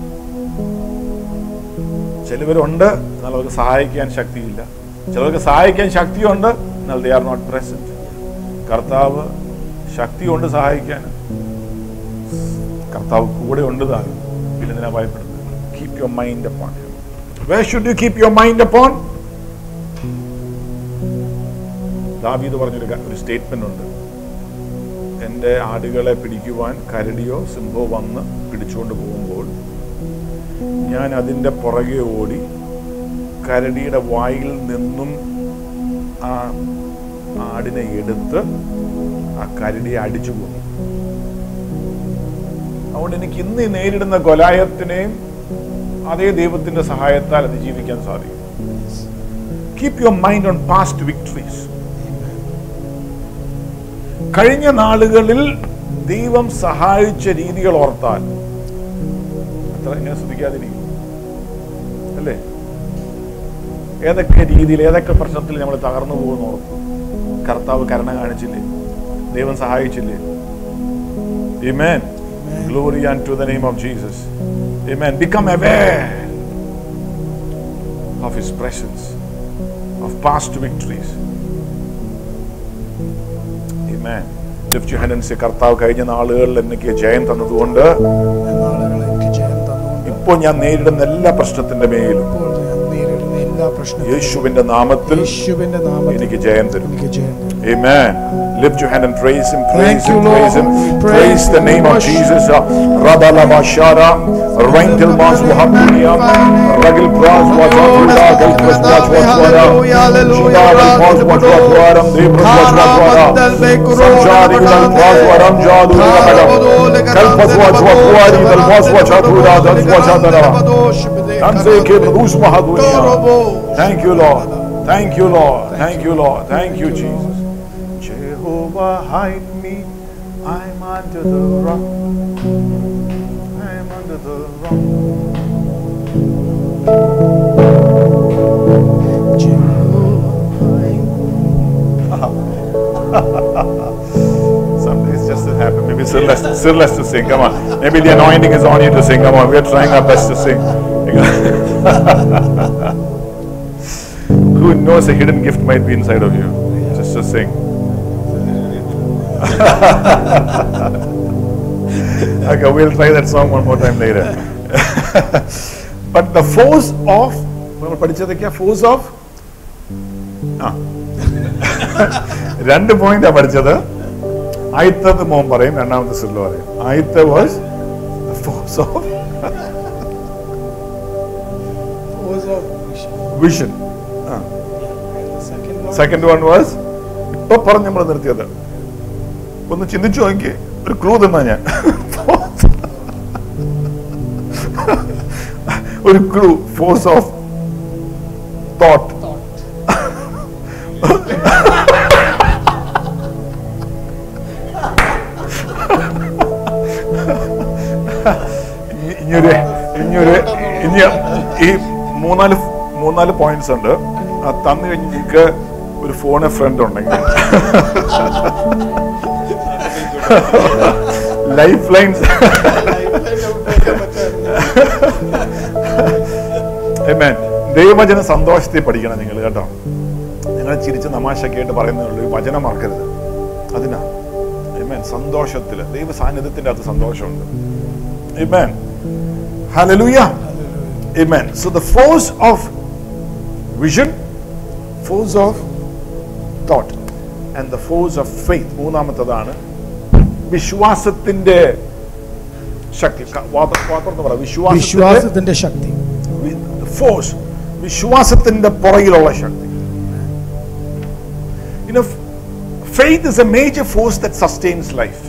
ചിലവരുണ്ട് എന്നാൽ അവർക്ക് സഹായിക്കാൻ ശക്തിയില്ല ചിലർക്ക് സഹായിക്കാൻ ശക്തിയുണ്ട് എന്നാൽ ദേ ആർ നോട്ട് പ്രസന്റ് കർത്താവ് ശക്തിയുണ്ട് സഹായിക്കാൻ കർത്താവ് കൂടെ ഉണ്ട് താനും പിന്നെ എന്തിനാ ഭയപ്പെടുന്നത് keep your mind upon why should you keep your mind upon ദാവീദ് പറഞ്ഞൊരു ക- ഒരു സ്റ്റേറ്റ്മെന്റ് ഉണ്ട് എൻ്റെ ആടുകളെ പിടിക്കുവാൻ കരടിയോ സിംഹോ വന്ന് പിടിച്ചുകൊണ്ട് പോകുമ്പോൾ ഞാൻ അതിൻ്റെ പുറകെ ഓടി കരടിയുടെ വായിൽ നിന്നും ആ ആടിനെ എടുത്ത് ആ കരടിയെ അടിച്ചു പോകും അതുകൊണ്ട് എനിക്ക് ഇന്ന് ഈ നേരിടുന്ന കൊലായത്തിനെയും അതേ ദൈവത്തിന്റെ സഹായത്താൽ അതിജീവിക്കാൻ സാധിക്കും keep your mind on past victories കഴിഞ്ഞ നാളുകളിൽ ദൈവം സഹായിച്ച രീതികൾ ഓർത്താൽ അത്ര ഇങ്ങനെ ശ്രദ്ധിക്കാതിരിക്കും അല്ലേ ഏതൊക്കെ രീതിയിൽ ഏതൊക്കെ പ്രശ്നത്തിൽ നമ്മൾ തകർന്നു പോകുന്ന ഓർത്തു കർത്താവ് കരുണ കാണിച്ചില്ലേ ദൈവം സഹായിച്ചില്ലേ Amen. Glory unto the name of Jesus. Amen. Become aware of His presence, of past victories. Amen. Lift your hand and say, കർത്താവ് കഴിഞ്ഞ നാളുകളിൽ എനിക്ക് ജയം തന്നതുകൊണ്ട് നാളുകൾ എനിക്ക് ജയം തന്നുകൊണ്ട് ഇപ്പോൾ ഞാൻ നേരിടുന്ന എല്ലാ പ്രശ്നത്തിന്റെ മേലും ഇപ്പോൾ ഞാൻ നേരിടുന്ന എല്ലാ പ്രശ്നങ്ങളും യേശുവിന്റെ നാമത്തിൽ യേശുവിന്റെ നാമത്തിൽ എനിക്ക് ജയം തരും എനിക്ക് ജയം തരും. Amen. Lift your hand and praise Him, praise Thank you, Him, praise Him. Lord. We Praise praise the you, name of worship Jesus. Radalabashara, Rental Mas Wahapuria, Ragil Pras Wazatula, Galpras Wazwatwara, Shibari Pras Wazwatwaram, Debras Wazwatwara, Sanjari Dal Pras Waram Jadu Ramadam, Kalpas Wazwatwari, Dal Mas Wachatura, Dal Wazatara. Tanze ke Rus Mahadunia. Thank you, Lord. Thank you, Lord. Thank you, Lord. Thank you, Jesus. Jehovah, hide me. I'm under the rock. I'm under the rock. Some days just doesn't happen. Maybe still less, still less to sing. Come on. Maybe the anointing is on you to sing. Come on. We're trying our best to sing. Who knows a hidden gift might be inside of you? Just to sing. okay, we'll try that song one more time later. but the force of നമ്മൾ പഠിച്ചതൊക്കെയാ force of ആ രണ്ട് പോയിന്റാ പഠിച്ചത് ആദ്യത്തത് മോൻ പറയും രണ്ടാമത്തെ സിറിൽ പറയും ആദ്യത്തെ was force of Force of vision. വിഷൻ ആ The second one. Second one was ഇപ്പൊ പറഞ്ഞ് നമ്മൾ നിർത്തിയത് ഒന്ന് ചിന്തിച്ചു നോക്കി ഒരു ക്ലൂ തന്നാ ഞാൻ ഒരു clue force of thought Thought. ഇനിയൊരു ഇനിയൊരു ഇനി ഈ മൂന്നാല് മൂന്നാല് പോയിന്റ്സ് ഉണ്ട് ആ തന്നു കഴിഞ്ഞ് നിങ്ങൾക്ക് ഒരു ഫോണ് ഫ്രണ്ട് ഉണ്ടെങ്കിൽ ലൈഫ് ലൈൻസ് Amen. ദൈവവചന സന്തോഷത്തെ പഠിക്കണം നിങ്ങൾ കേട്ടോ നിങ്ങൾ ചിരിച്ച് തമാശക്കായിട്ട് പറയുന്നുള്ളൂ ഈ വചനം മറക്കരുത് അതിനാ Amen. സന്തോഷത്തില് ദൈവ സാന്നിധ്യത്തിന്റെ അകത്ത് സന്തോഷമുണ്ട് Amen. Hallelujah. Amen. So the force of vision, force of thought, and the force of faith. മൂന്നാമത്തതാണ് വിശ്വാസത്തിന്റെ ശക്തി ക- വാത- വാതോർന്ന് പറ വിശ്വാസത്തിന്റെ വിശ്വാസത്തിന്റെ ശക്തി ഫോഴ്സ് വിശ്വാസത്തിന്റെ പുറകിലുള്ള ശക്തി You know, faith is a major force that sustains life.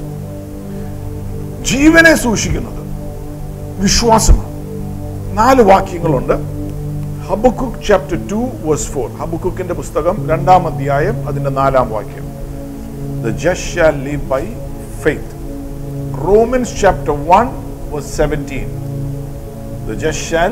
ജീവനെ സൂക്ഷിക്കുന്നത് വിശ്വാസമാണ് നാല് വാക്യങ്ങളുണ്ട് ഹബുക്കുക്ക് ചാപ്റ്റർ ടു വേഴ്സ് ഫോർ ഹബുക്കുക്കിന്റെ പുസ്തകം രണ്ടാം അധ്യായം അതിന്റെ നാലാം വാക്യം the just shall live by faith Romans chapter one verse seventeen the just shall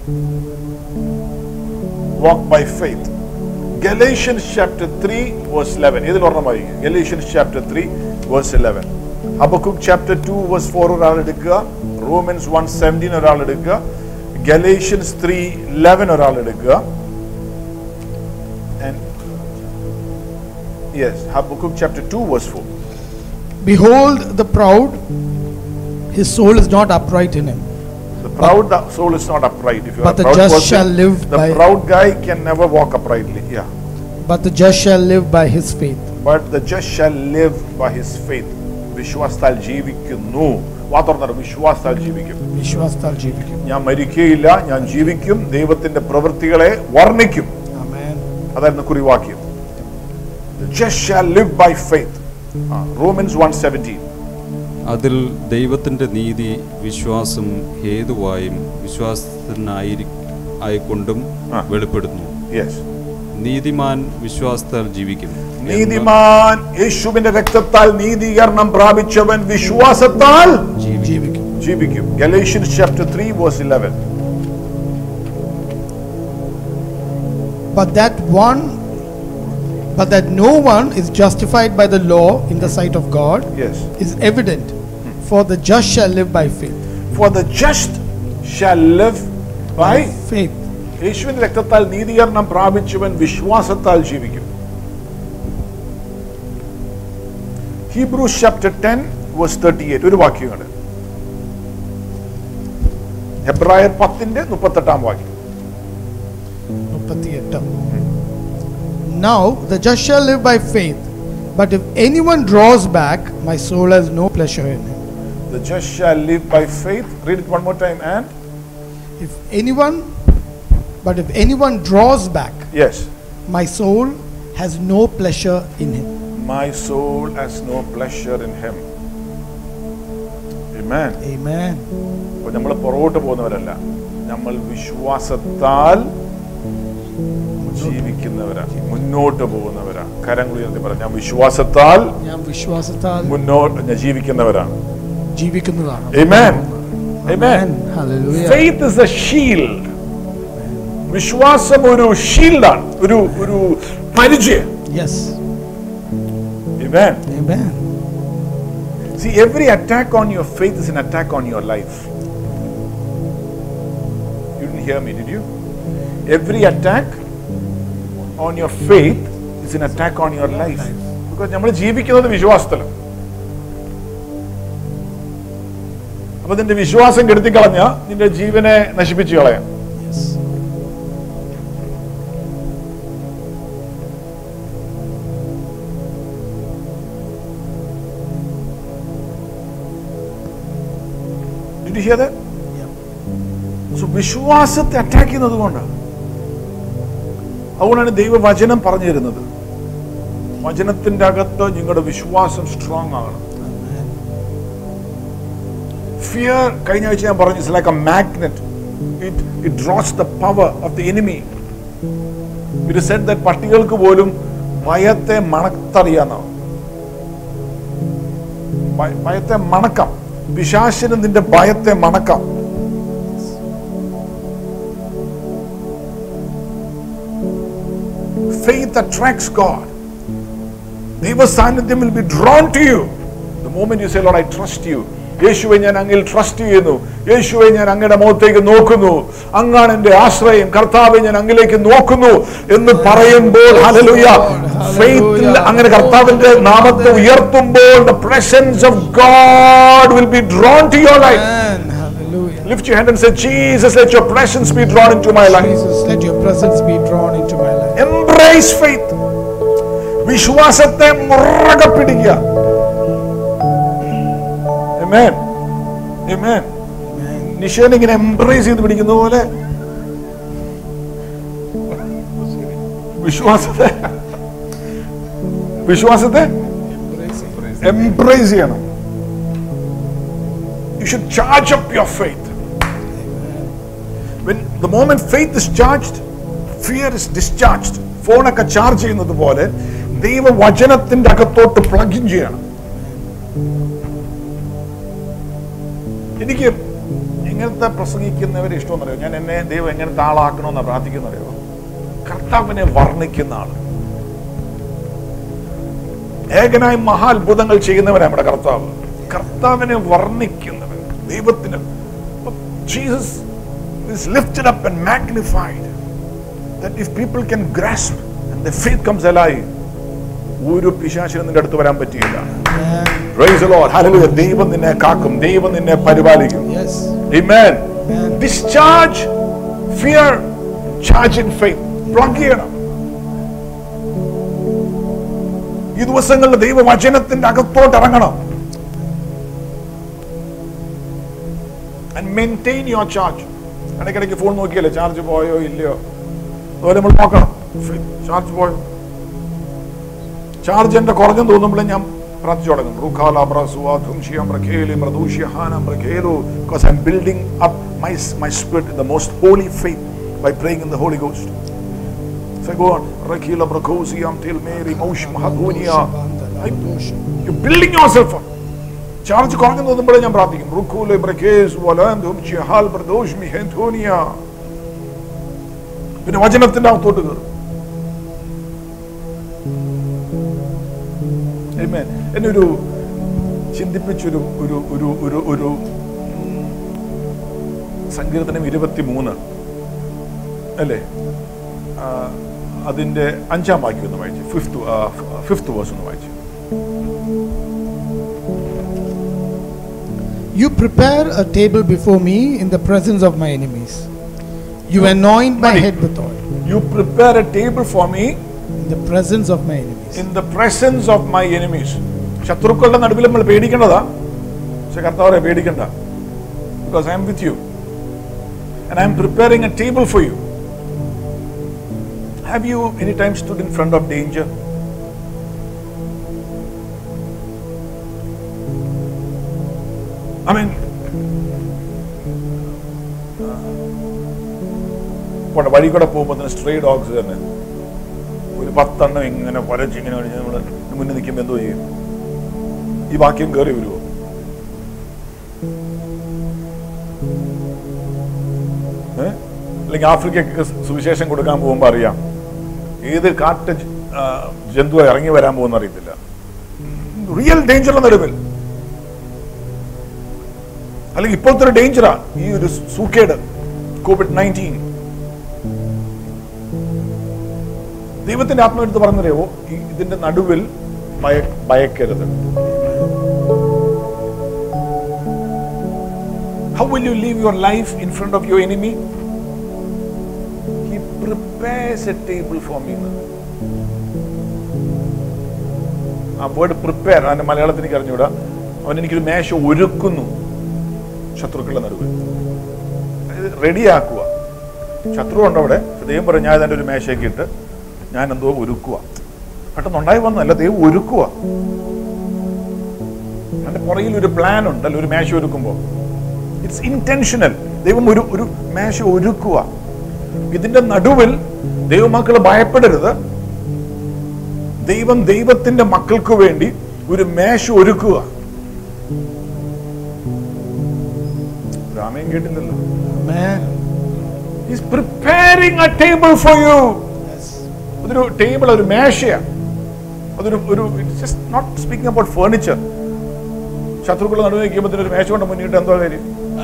walk by faith. Galatians chapter 3 verse 11. ഇതിൽ ഒരെണ്ണം വായിക്കുക Galatians chapter 3 verse 11. Habakkuk chapter 2 verse 4 ഒരാൾ എടുക്കുക Romans 1 17 ഒരാൾ എടുക്കുക Galatians 3 11 ഒരാൾ എടുക്കുക and yes Habakkuk chapter 2 verse 4 Behold the proud, his soul is not upright in him. The proud soul is not upright. If you are But a the proud just person, shall live the by- proud guy can never walk uprightly. Yeah. But the just shall live by his faith. But the just shall live by his faith. വിശ്വാസത്താൽ ജീവിക്കുന്നു വാ തുറന്നത് വിശ്വാസത്താൽ ജീവിക്കും വിശ്വാസത്താൽ ജീവിക്കും ഞാൻ മരിക്കുകയില്ല ഞാൻ ജീവിക്കും ദൈവത്തിന്റെ പ്രവൃത്തികളെ വർണ്ണിക്കും Amen. അതായിരുന്നു കുറിവാക്യം The just shall live by faith. Romans one seventeen അതിൽ ദൈവത്തിൻ്റെ നീതി വിശ്വാസം ഹേതുവായും വിശ്വാസത്തിനായി ആയിക്കൊണ്ടും ആ. വെളിപ്പെടുന്നു യെസ് നീതിമാൻ വിശ്വാസത്താൽ ജീവിക്കും എന്ന് നീതിമാൻ യേശുവിന്റെ രക്തത്താൽ നീതീകരണം പ്രാപിച്ചവൻ വിശ്വാസത്താൽ ജീവിക്കും ജീവിക്കും Galatians chapter 3 verse 11 But that one, but that no one is justified by the law in the sight of God yes is evident. For the just shall live by faith. for the just shall live by Faith. യേശുവിന്റെ രക്തത്താൽ നീതീകരണം പ്രാപിച്ചവൻ വിശ്വാസത്താൽ ജീവിക്കും Hebrews chapter 10 verse 38 ഒരു വാക്യം കൂടെ ഹെബ്രായർ 10ന്റെ 38 വാക്യം മുപ്പത്തിയെട്ട്. Now the just shall live by faith. But if anyone draws back, my soul has no pleasure in him. the just shall live by faith read it one more time and If anyone, but if anyone draws back, yes my soul has no pleasure in him. my soul has no pleasure in him amen Amen. അപ്പോൾ നമ്മൾ പുറകോട്ട് പോകുന്നവരല്ല നമ്മൾ വിശ്വാസത്താൽ ജീവിക്കുന്നവരാ മുന്നോട്ട് പോകുന്നവരാ കരങ്ങൾ ഉയർത്തി പറയാം ഞാൻ വിശ്വാസത്താൽ ഞാൻ വിശ്വാസത്താൽ മുന്നോട്ട് ഞാൻ ജീവിക്കുന്നവരാണ് ജീവിക്കുന്നതാണ് Amen. Amen. Hallelujah. Faith is a shield. വിശ്വാസം ഒരു ഷീൽഡാണ് ഒരു ഒരു പരിചയം Yes. Amen. Amen. See, every attack on your faith is an attack on your life. You didn't hear me, did you? Every attack on your faith is an attack on your life. Because നമ്മൾ ജീവിക്കുന്നത് വിശ്വാസത്തിലാണ് അപ്പൊ നിന്റെ വിശ്വാസം കെടുത്തിക്കളഞ്ഞ നിന്റെ ജീവനെ നശിപ്പിച്ചു കളയാം Yes. Did you hear that? Yeah. So, വിശ്വാസത്തെ അറ്റാക്ക് ചെയ്യുന്നത് കൊണ്ടാണ് അതുകൊണ്ടാണ് ദൈവവചനം പറഞ്ഞു തരുന്നത് വചനത്തിന്റെ അകത്ത് നിങ്ങളുടെ വിശ്വാസം സ്ട്രോങ് ആകണം Amen. ഫിയർ കഴിഞ്ഞ ആഴ്ച ഞാൻ പറഞ്ഞു like a magnet it it draws the power of the enemy it said that പട്ടികൾക്ക് പോലും ഭയത്തെ മണത്തറിയാന്നാണ് ഭയ- ഭയത്തെ മണക്കാം പിശാശിന് നിന്റെ ഭയത്തെ മണക്കാം Faith attracts God. ദൈവ സാന്നിധ്യം will be drawn to you. The moment you say, Lord, I trust you. യേശുവെ ഞാൻ അങ്ങിൽ ട്രസ്റ്റ് ചെയ്യുന്നു യേശുവെ ഞാൻ അങ്ങയുടെ മുഖത്തേക്ക് നോക്കുന്നു അങ്ങാണ് എന്റെ ആശ്രയം കർത്താവെ ഞാൻ അങ്ങിലേക്ക് നോക്കുന്നു എന്ന് പറയുമ്പോൾ ഹല്ലേലൂയ ഫെയ്ത്തിൽ അങ്ങനെ കർത്താവിന്റെ നാമത്തെ ഉയർത്തുമ്പോൾ the presence of God will be drawn to your life. Amen. Hallelujah. Lift your hand and say, Jesus, let your presence be drawn into my life. Jesus, let your presence be drawn into my life. Embrace faith വിശ്വാസത്തെ മുറകെ പിടിക്കുക Amen. Amen. Amen. നിഷേൻ ഇങ്ങനെ embrace ചെയ്ത് പിടിക്കുന്ന പോലെ വിശ്വാസത്തെ വിശ്വാസത്തെ embrace ചെയ്യണം you should charge up your faith when the moment faith is charged fear is discharged ഫോണൊക്കെ ചാർജ് ചെയ്യുന്നത് പോലെ ദൈവവചനത്തിന്റെ അകത്തോട്ട് പ്ലഗ് ഇൻ ചെയ്യണം എനിക്ക് ഇങ്ങനത്തെ പ്രസംഗിക്കുന്നവരെ ഇഷ്ടമെന്നറിയോ ഞാൻ എന്നെ ദൈവം എങ്ങനത്തെ ആളാക്കണമെന്ന് പ്രാർത്ഥിക്കുന്നറിയോ കർത്താവിനെ വർണ്ണിക്കുന്ന ആള് ഏകനായി മഹാത്ഭുതങ്ങൾ ചെയ്യുന്നവനാണ് നമ്മുടെ കർത്താവ് കർത്താവിനെ വർണ്ണിക്കുന്നവൻ ദൈവത്തിന് Jesus is lifted up and magnified that if people can grasp and the faith comes alive ഒരു പിശാചിനും നിന്റെ അടുത്ത് വരാൻ പറ്റിയില്ല Amen. Praise the Lord. Hallelujah. ദൈവം നിന്നെ കാക്കും ദൈവം നിന്നെ പരിപാലിക്കും Yes. Amen. Amen. Discharge fear, charge in faith. Plug ചെയ്യണം ഈ ദിവസങ്ങളിൽ ദൈവവചനത്തിന്റെ അകത്തോട്ട് ഇറങ്ങണം ആൻഡ് മെയിൻറ്റെയിൻ യുവർ ചാർജ് ഇടയ്ക്കിടയ്ക്ക് ഫോൺ നോക്കിയല്ലേ ചാർജ് പോയോ ഇല്ലയോ അതുപോലെ നമ്മൾ നോക്കണം ചാർജ് പോയോ ചാർജ് എന്റെ കുറഞ്ഞെന്ന് തോന്നുമ്പോഴേ ഞാൻ പ്രാർത്ഥിച്ചു തുടങ്ങും റുഖാല ബ്രസുവ ധുംഷിയം റഖേലി മൃദൂഷ്യ ഹാനം റഖേലു because I'm building up my my spirit in the most holy faith by praying in the Holy Ghost. So I go on. Rakila Brakosiam Til Mary Mosh Mahagunia. You're building yourself up. Charge കുറഞ്ഞു തോന്നുമ്പോഴേ ഞാൻ പ്രാർത്ഥിക്കും റുഖൂലെ ബ്രക്കേസ് വലാന്തും ചിഹാൽ പ്രദോഷ് മിഹന്തോനിയ പിന്നെ വചനത്തിന്റെ അകത്തോട്ട് കയറും Amen. എന്നെ ഒരു ചിന്തിപ്പിച്ചൊരു ഒരു ഒരു ഒരു ഒരു ഉം, സങ്കീർത്തനം ഇരുപത്തി മൂന്ന് അല്ലേ ആ, അതിന്റെ അഞ്ചാം വാക്യം ഒന്ന് വായിച്ചു ഫിഫ്ത് ഫിഫ്ത് വേഴ്സ് ഒന്ന് വായിച്ചു You prepare a table before me in the presence of my enemies. You anoint my Mani. head with oil you prepare a table for me in the presence of my enemies. In the presence of my enemies ശത്രുക്കളുടെ നടുവിൽ നമ്മൾ പേടിക്കേണ്ടതാ പക്ഷെ കർത്താവരെ പേടിക്കണ്ട because I am with you and I am preparing a table for you have you any time stood in front of danger I mean പോട്ടെ വഴി കൂടെ പോകുമ്പോൾ സ്ട്രേ ഡോഗ്സ് തന്നെ ഒരു പത്തെണ്ണം ഇങ്ങനെ വരച്ച് ഇങ്ങനെ കഴിഞ്ഞ് നമ്മൾ മുന്നിൽ നിൽക്കുമ്പോൾ എന്തോ ചെയ്യും ഈ വാക്യം കയറി വരുമോ ഏ? അല്ലെങ്കിൽ ആഫ്രിക്കക്ക് സുവിശേഷം കൊടുക്കാൻ പോകുമ്പോൾ അറിയാം ഏത് കാട്ട് ജ- ആ, ജന്തു ഇറങ്ങി വരാൻ പോകുന്ന അറിയത്തില്ല റിയൽ ഡേഞ്ചർ നടുവിൽ അല്ലെങ്കിൽ ഇപ്പോഴത്തെ ഒരു ഡേഞ്ചറാ ഈ ഒരു സൂക്കേട് കോവിഡ് നയൻറ്റീൻ ദൈവത്തിന്റെ ആത്മാവെടുത്ത് പറഞ്ഞറിയോ ഈ ഇതിന്റെ നടുവിൽ ഭയ ഭയക്കരുത് How will you live your life in front of your enemy? He prepares a table for me. ആ വേർഡ് പ്രിപ്പയർ അതിന്റെ മലയാളത്തിൽ എനിക്ക് അറിഞ്ഞൂടാ അവൻ എനിക്കൊരു മേശ ഒരുക്കുന്നു ശത്രുക്കളുടെ നടുവിൽ റെഡിയാക്കുക ശത്രു ഉണ്ട് അവിടെ പക്ഷെ ദൈവം പറഞ്ഞു ഞാൻ എൻ്റെ ഒരു മേശയ്ക്ക് ഇട്ട് ഞാൻ എന്തോ ഒരുക്കുക പെട്ടെന്ന് ഉണ്ടായി വന്നല്ല ദൈവം ഒരുക്കുക അതിന്റെ പുറകിൽ ഒരു പ്ലാൻ ഉണ്ട് അല്ല ഒരു മേശ ഒരുക്കുമ്പോൾ ഇറ്റ്സ് ഇന്റൻഷനൽ ദൈവം ഒരു ഒരു മേശ ഒരുക്കുക ഇതിന്റെ നടുവിൽ ദൈവമക്കൾ ഭയപ്പെടരുത് ദൈവം ദൈവത്തിന്റെ മക്കൾക്ക് വേണ്ടി ഒരു മേശ ഒരുക്കുക രാമയും കേട്ടില്ലല്ലോ Amen. He's preparing a table for you. Yes. അതൊരു ടേബിൾ ഒരു മേശയാണ് അതൊരു ഒരു just not speaking about furniture ശത്രുക്കൾ നടുവ് നിൽക്കുമ്പോൾ ഒരു മേശ കൊണ്ട് മുന്നിട്ട് എന്തോ കാര്യം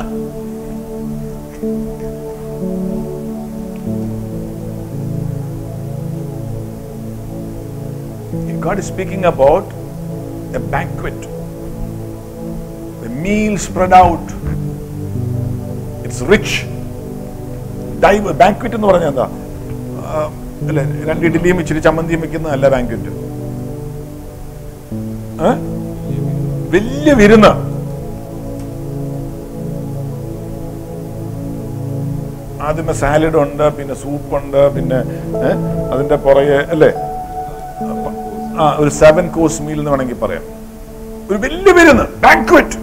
God is speaking about a banquet, a meal spread out. It's rich. Divine banquet എന്ന് പറഞ്ഞാൽ എന്താ ആ, അല്ലേ രണ്ട് ഇഡ്ഡലിയും ഇച്ചിരി ചമ്മന്തിയും വെക്കുന്നതല്ല ബാങ്ക്വറ്റ് വലിയ വിരുന്ന് ആദ്യമേ സാലഡ് ഉണ്ട് പിന്നെ സൂപ്പ് ഉണ്ട് പിന്നെ ഏ, അതിന്റെ പുറകെ അല്ലേ അപ്പ- ആ ഒരു സെവൻ കോഴ്സ് മീൽ എന്ന് വേണമെങ്കിൽ പറയാം ഒരു വലിയ വിരുന്ന് ബാങ്ക്വറ്റ്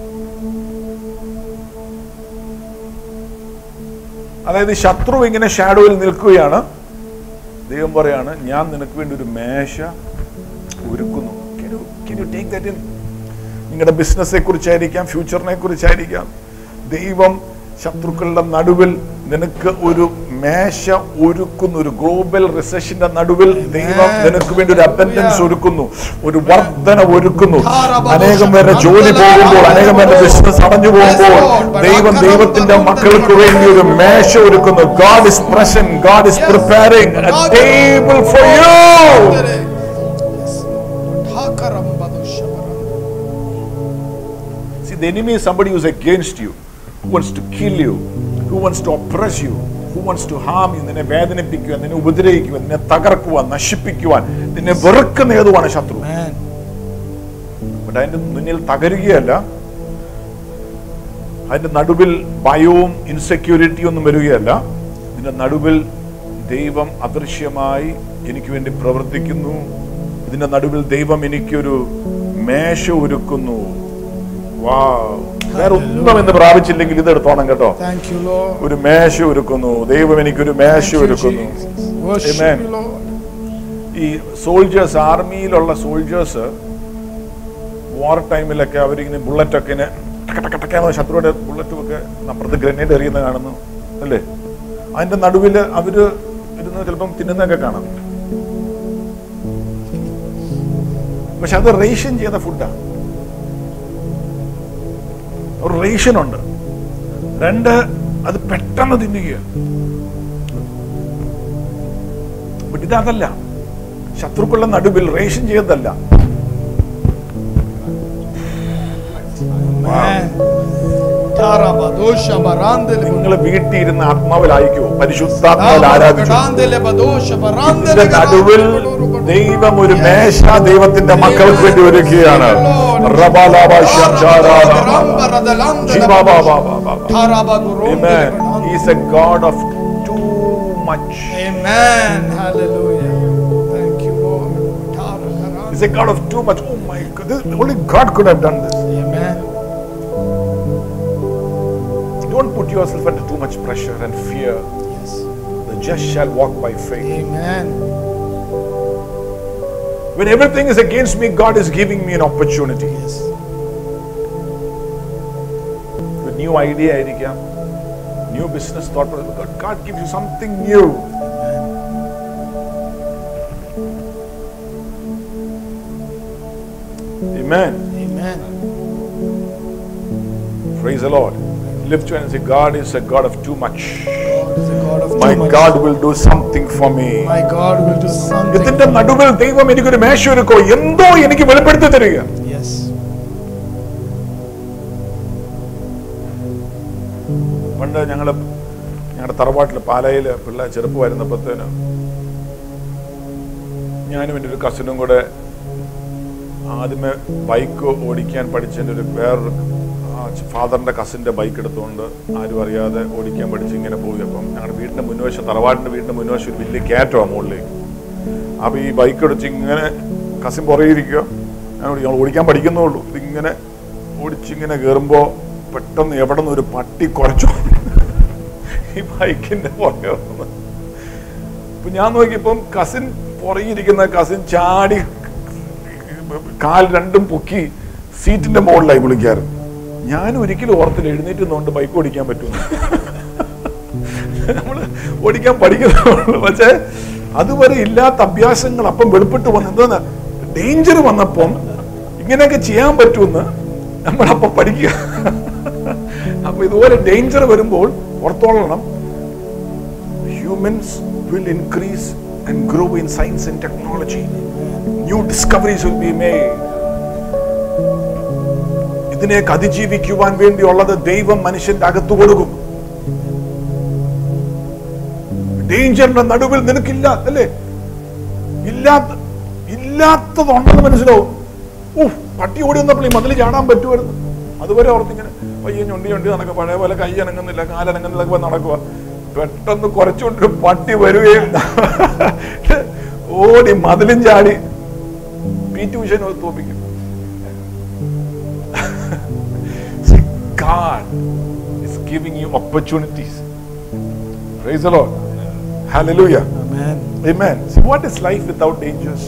അതായത് ശത്രു ഇങ്ങനെ ഷാഡോയിൽ നിൽക്കുകയാണ് ദൈവം പറയാണ് ഞാൻ നിനക്ക് വേണ്ടി ഒരു മേശ ഒരുക്കുന്നു Can you- can you take that in? നിങ്ങളുടെ ബിസിനസ്സെ കുറിച്ചായിരിക്കാം ഫ്യൂച്ചറിനെ കുറിച്ചായിരിക്കാം ദൈവം ശത്രുക്കളുടെ നടുവിൽ നിനക്ക് ഒരു മേശ ഒരുക്കുന്നു ഒരു ഗ്ലോബൽ റിസഷന്റെ നടുവിൽ ദൈവം നിനക്ക് വേണ്ടി ഒരു അബൻഡൻസ് ഒരുക്കുന്നു ഒരു വർധന ഒരുക്കുന്നു അനേകം പേരുടെ ജോലി പോകുമ്പോൾ അനേകം പേരുടെ ബിസിനസ് അടഞ്ഞു പോകുമ്പോൾ ദൈവം ദൈവത്തിന്റെ മക്കൾക്ക് വേണ്ടി ഒരു മേശ ഒരുക്കുന്നു God is present God is preparing a table for you See, the enemy is somebody who's against you, who wants to kill you, who wants to oppress you, who wants to harm you, നിന്നെ വേദനിപ്പിക്കുക നിന്നെ ഉപദ്രവിക്കുക നിന്നെ തകർക്കുവാൻ നശിപ്പിക്കുവാൻ നിന്നെ വെറുക്കുന്ന ഏതുവാണ് ശത്രു Amen. But അതിന്റെ മുന്നിൽ തകരുകയല്ല അതിന്റെ നടുവിൽ ഭയവും ഇൻസെക്യൂരിറ്റി ഒന്നും വരികയല്ല ഇതിന്റെ നടുവിൽ ദൈവം അദൃശ്യമായി എനിക്ക് വേണ്ടി പ്രവർത്തിക്കുന്നു ഇതിന്റെ നടുവിൽ ദൈവം എനിക്കൊരു മേശ ഒരുക്കുന്നു വാ വേറെ ഒന്നും എന്ന് പ്രാപിച്ചില്ലെങ്കിൽ ഇത് എടുത്തോണം കേട്ടോ Thank you, Lord. ഒരു മേശ ഒരുക്കുന്നു ദൈവം എനിക്കൊരു മേശ Thank you, ഒരുക്കുന്നു Jesus. Worship Amen. you, Lord. ഈ സോൾജേഴ്സ് ആർമിയിലുള്ള സോൾജേഴ്സ് വാർ ടൈമിലൊക്കെ അവരിങ്ങനെ ബുള്ളറ്റ് ഒക്കെ ഇങ്ങനെ ടക ടക ടക എന്ന് ശത്രുവിന്റെ ബുള്ളറ്റും ഒക്കെ അപ്പുറത്ത് ഗ്രനേഡ് എറിയുന്ന കാണുന്നു അല്ലേ അതിന്റെ നടുവില് അവര് ഇരുന്ന് ചിലപ്പം തിന്നുന്നൊക്കെ കാണാം പക്ഷെ അത് റേഷൻ ചെയ്ത ഫുഡാണ് ഒരു റേഷൻ ഉണ്ട് രണ്ട് അത് പെട്ടെന്ന് തിന്നുക ബട്ട് ഇതല്ല ശത്രുക്കളുടെ നടുവിൽ റേഷൻ ചെയ്തതല്ല Amen. Tarabadosha barandele നിങ്ങൾ വീട്ടിൽ ഇരുന്ന് ആത്മാവിലായിക്കോ പരിശുദ്ധാത്മാവിൽ ആരാധിച്ചു Barandele badosha barandele ഇതിന്റെ നടുവിൽ ദൈവം ഒരു മേശ ദൈവത്തിന്റെ മക്കൾക്ക് വേണ്ടി ഒരുക്കുകയാണ് റബാലാബ ശംശാരാബ. ജിബാബാബാബാബാ. Amen. He is a God of too much. Amen. Hallelujah. Thank you, Lord. Tarakaranda. He's a God of too much. Oh my God. This, only God could have done this. Amen. Don't put yourself under too much pressure and fear. Yes. The just shall walk by faith. Amen. When everything is against me, God is giving me an opportunity. Yes. A new idea ആയിരിക്കാം new business thought God gives you something new. Amen. Amen. Praise the Lord. Lift your hand and say, God is a God of too much. God is a God of My too much. God will do something for me. My God will do something. ഇതിന്റെ നടുവിൽ ദൈവം എനിക്കൊരു മേശ ഒരുക്കോ എന്തോ എനിക്ക് വെളിപ്പെടുത്തി തരിക Yes. പണ്ട് ഞങ്ങൾ ഞങ്ങളുടെ തറവാട്ടിൽ പാലയിൽ പിള്ളേർ ചെറുപ്പമായിരുന്നപ്പോഴത്തേന് ഞാനും എൻ്റെ ഒരു കസിനും കൂടെ ആദ്യമേ ബൈക്ക് ഓടിക്കാൻ പഠിച്ചതിൻ്റെ ഒരു വേറൊരു ഫാദറിൻ്റെ കസിൻ്റെ ബൈക്ക് എടുത്തുകൊണ്ട് ആരും അറിയാതെ ഓടിക്കാൻ പഠിച്ച് ഇങ്ങനെ പോയി അപ്പം ഞങ്ങളുടെ വീടിൻ്റെ മുൻവശം തറവാടിൻ്റെ വീടിൻ്റെ മുൻവശം ഒരു വലിയ കയറ്റമാണ് മുകളിലേക്ക് അപ്പോൾ ഈ ബൈക്ക് എടുത്ത് ഇങ്ങനെ കസിൻ പുറകിരിക്കുക ഞാൻ ഓടി- ഞങ്ങൾ ഓടിക്കാൻ പഠിക്കുന്നുള്ളൂ ഇതിങ്ങനെ ഓടിച്ചിങ്ങനെ കയറുമ്പോൾ പെട്ടെന്ന് എവിടെ നിന്ന് ഒരു പട്ടി കുറച്ചു ഈ ബൈക്കിന്റെ പുറകെ വന്ന് ഇപ്പൊ ഞാൻ നോക്കിയപ്പം കസിൻ പുറകിരിക്കുന്ന കസിൻ ചാടി കാൽ രണ്ടും പൊക്കി സീറ്റിന്റെ മുകളിലായി വിളിക്കാറ് ഞാൻ ഒരിക്കലും ഓർത്തില്ല എഴുന്നേറ്റ് നിന്നുകൊണ്ട് ബൈക്ക് ഓടിക്കാൻ പറ്റുമെന്ന് നമ്മള് ഓടിക്കാൻ പഠിക്കുന്നുള്ളൂ പക്ഷേ അതുവരെ ഇല്ലാത്ത അഭ്യാസങ്ങൾ അപ്പം വെളിപ്പെട്ട് വന്ന് എന്താ ഡേഞ്ചർ വന്നപ്പം ഇങ്ങനെയൊക്കെ ചെയ്യാൻ പറ്റുമെന്ന് നമ്മളപ്പം പഠിക്കുക അപ്പൊ ഇതുപോലെ ഡേഞ്ചർ വരുമ്പോൾ ഓർത്തോളണം humans will increase and grow in science and technology new discoveries will be made ഇതിനെയൊക്കെ അതിജീവിക്കുവാൻ വേണ്ടിയുള്ളത് ദൈവം മനുഷ്യന്റെ അകത്ത് കൊടുക്കും ഡേഞ്ചറിന്റെ നടുവിൽ നിനക്കില്ല അല്ലേ ഇല്ലാത്ത ഇല്ലാത്തതുണ്ടെന്ന് മനസ്സിലാവും ഊഹ് പട്ടി ഓടി വന്നപ്പോൾ ഈ മതിൽ ചാടാൻ പറ്റുമായിരുന്നു അതുവരെ ഓർത്തിങ്ങനെ പയ്യെ ഞൊണ്ടി ഞൊണ്ടി നടക്കുക പഴയ പോലെ കൈ അനങ്ങുന്നില്ല കാലനങ്ങുന്നില്ല ഒക്കെ നടക്കുക പെട്ടെന്ന് കുറച്ചുകൊണ്ടൊരു പട്ടി വരികയും ഓടി മതിലും ചാടി പി ട്യൂഷൻ തോപ്പിക്കും See, God is giving you opportunities. Praise the Lord. Hallelujah. Amen. Amen. See, what is life without dangers?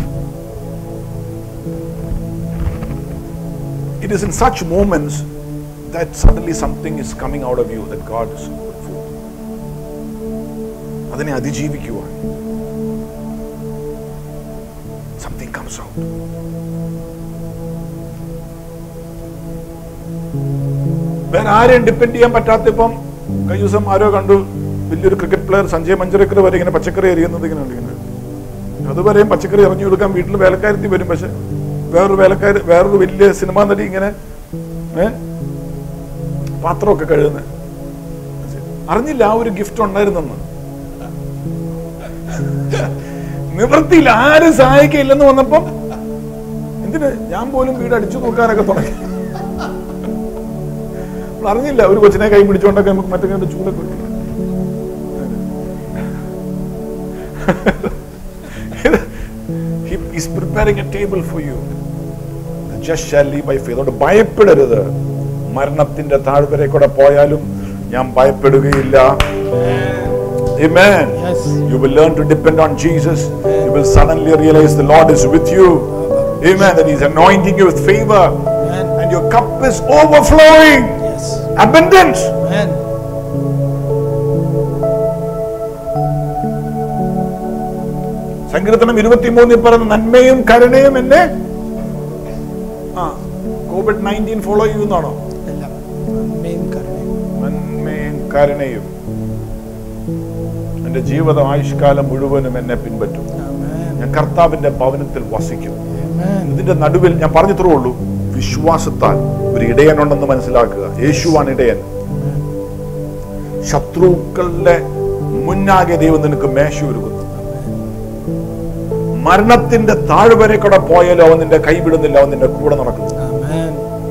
It is in such moments that suddenly something is coming out of you that God is good for. അതിനെ അതിജീവിക്കുവാൻ something comes out വേറെ ആരെയും depend ചെയ്യാൻ പറ്റാത്ത ഇപ്പം കഴിഞ്ഞ ദിവസം ആരോ കണ്ടു വലിയൊരു ക്രിക്കറ്റ് പ്ലെയർ സഞ്ജയ് മഞ്ചരക്കർ വരെ ഇങ്ങനെ പച്ചക്കറി എറിയുന്നത് ഇങ്ങനെ ഉണ്ട് ഇങ്ങനെ അതുവരെയും പച്ചക്കറി എറിഞ്ഞു കൊടുക്കാൻ വീട്ടിൽ വേലക്കാരത്തി വരും പക്ഷെ വേറൊരു വേലക്കാർ വേറൊരു വലിയ സിനിമാ നടി ഇങ്ങനെ ഏ പാത്രമൊക്കെ കഴുകുന്നത് അറിഞ്ഞില്ല ആ ഒരു ഗിഫ്റ്റ് ഉണ്ടായിരുന്നെന്ന് നിവൃത്തിയില്ല ആരും സഹായിക്കില്ലെന്ന് വന്നപ്പം എന്തിന് ഞാൻ പോലും വീട് അടിച്ചു നോക്കാനൊക്കെ തുടങ്ങി നമ്മൾ അറിഞ്ഞില്ല ഒരു കൊച്ചിനെ കൈ പിടിച്ചുകൊണ്ടൊക്കെ നമുക്ക് മറ്റേ കണ്ട് ചൂടൊക്കെ വെക്കും. He is preparing a table for you. The just shall live by faith. അതുകൊണ്ട് ഭയപ്പെടരുത് മരണത്തിന്റെ താഴ്വരെ കൂടെ പോയാലും ഞാൻ ഭയപ്പെടുകയില്ല Amen. Yes. You will learn to depend on Jesus. You will suddenly realize the Lord is with you. Amen. That He's anointing you with favor. Amen. And your cup is overflowing. Yes. Abundance. Amen. സങ്കീർത്തനം ഇരുപത്തിമൂന്നിൽ പറയുന്ന നന്മയും കരുണയും എന്നെ ആ Covid nineteen follow ചെയ്യുന്നതാണോ എല്ലാം നന്മയും കരുണയും നന്മയും കരുണയും എന്റെ ജീവിത ആയുഷ്കാലം മുഴുവനും എന്നെ പിൻപറ്റും Amen. ഞാൻ കർത്താവിന്റെ ഭവനത്തിൽ വസിക്കും Amen. ഇതിന്റെ നടുവിൽ ഞാൻ പറഞ്ഞു തരുള്ളൂ ഉള്ളൂ വിശ്വാസത്താൽ ഒരു ഇടയനുണ്ടെന്ന് മനസ്സിലാക്കുക യേശുവാണ് ഇടയൻ ശത്രുക്കളുടെ മുന്നാകെ ദൈവം നിനക്ക് മേശ ഒരുക്കുന്നു മരണത്തിന്റെ താഴ്വരെ കൂടെ പോയാലോ അവൻ നിന്റെ കൈവിടുന്നില്ല അവൻ നിന്റെ കൂടെ നടക്കുന്നു Amen.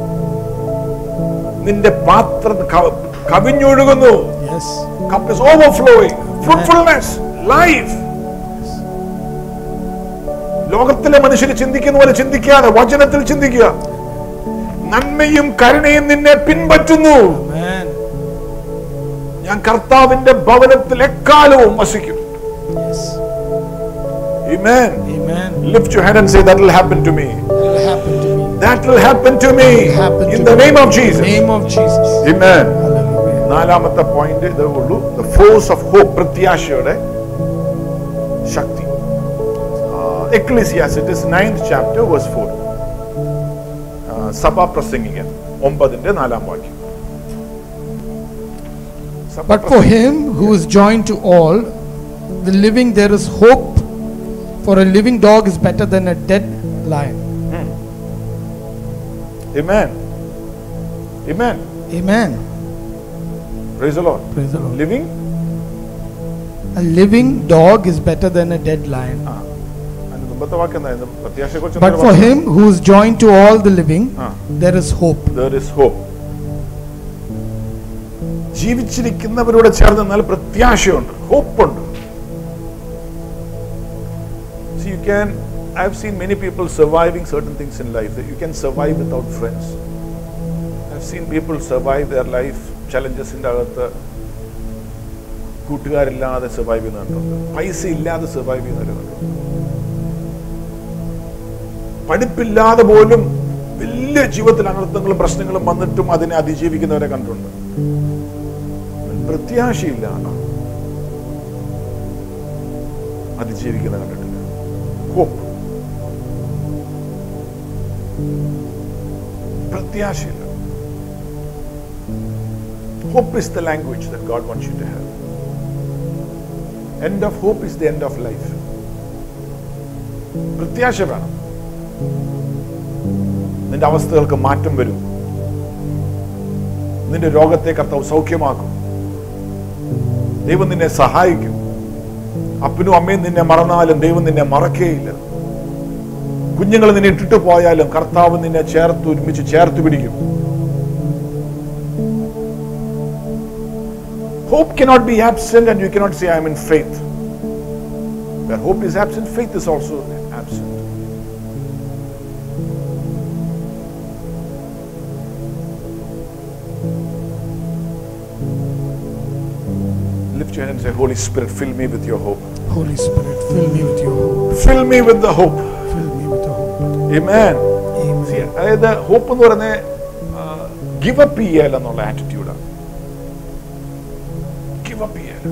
നിന്റെ പാത്രം ക- കവിഞ്ഞൊഴുകുന്നു Yes. cup is overflowing fruitfulness life ലോകത്തിലെ മനുഷ്യർ ചിന്തിക്കുന്ന പോലെ ചിന്തിക്കാതെ വചനത്തിൽ ചിന്തിക്കുക നന്മയും കരുണയും നിന്നെ പിൻപറ്റുന്നു Amen. ഞാൻ കർത്താവിന്റെ ഭവനത്തിൽ എക്കാലവും വസിക്കും Yes. Amen. Amen. Lift your hand and say that will happen to me. It will happen to me. That will happen to me Happen in to the me. name of Jesus. Name of Jesus. Amen. Hallelujah. നാലാമത്തെ point ഇതേ ഉള്ളൂ the force of hope പ്രത്യാശയുടെ ശക്തി Ecclesiastes it is ninth chapter verse four സഭ പ്രസംഗികൻ ഒമ്പതിന്റെ നാലാം വാക്യം സഭ But for him who is joined to all, the living, there is hope. For a living dog is better than a dead lion. Amen. Amen. Amen. Praise the Lord. Praise the Lord. Living A living dog is better than a dead lion. ആ അതിന്റെ മുമ്പത്തെ വാക്ക് എന്തായിരുന്നു പ്രത്യാശയെ But for him who is joined to all the living, ആ there is hope. there is hope ജീവിച്ചിരിക്കുന്നവരോട് ചേർന്ന് നിന്നാൽ പ്രത്യാശയുണ്ട് ഹോപ്പുണ്ട് See, you can I've seen many people surviving certain things in life that you can survive without friends. I've seen people survive their life challenges അകത്ത് കൂട്ടുകാരില്ലാതെ survive ചെയ്യുന്നുണ്ട് പൈസ ഇല്ലാതെ survive ചെയ്യുന്നവരുണ്ട് പഠിപ്പില്ലാതെ പോലും വലിയ ജീവിതത്തിൽ അനർത്ഥങ്ങളും പ്രശ്നങ്ങളും വന്നിട്ടും അതിനെ അതിജീവിക്കുന്നവരെ കണ്ടിട്ടുണ്ട് പ്രത്യാശയില്ല അതിജീവിക്കുന്ന കണ്ടിട്ടില്ല ഹോപ്പ് പ്രത്യാശയില്ല Hope is the language that God wants you to have. End of hope is the end of life. പ്രത്യാശ വേണം നിന്റെ അവസ്ഥകൾക്ക് മാറ്റം വരും നിന്റെ രോഗത്തെ കർത്താവ് സൗഖ്യമാക്കും ദൈവം നിന്നെ സഹായിക്കും അപ്പനും അമ്മയും നിന്നെ മറന്നാലും ദൈവം നിന്നെ മറക്കേയില്ല കുഞ്ഞുങ്ങൾ നിന്നെ ഇട്ടിട്ട് പോയാലും കർത്താവ് നിന്നെ ചേർത്ത് ഒരുമിച്ച് ചേർത്ത് പിടിക്കും Hope cannot be absent, and you cannot say, I am in faith. Where hope is absent, faith is also absent. Lift your hand and say, Holy Spirit, fill me with your hope. Holy Spirit, fill me with your hope. Fill me with the hope. Fill me with the hope. Amen. See, Amen. അതായത് hope എന്ന് പറയുന്നത് give up ചെയ്യല എന്നുള്ള ആറ്റിറ്റ്യൂഡാണ് give up ചെയ്യല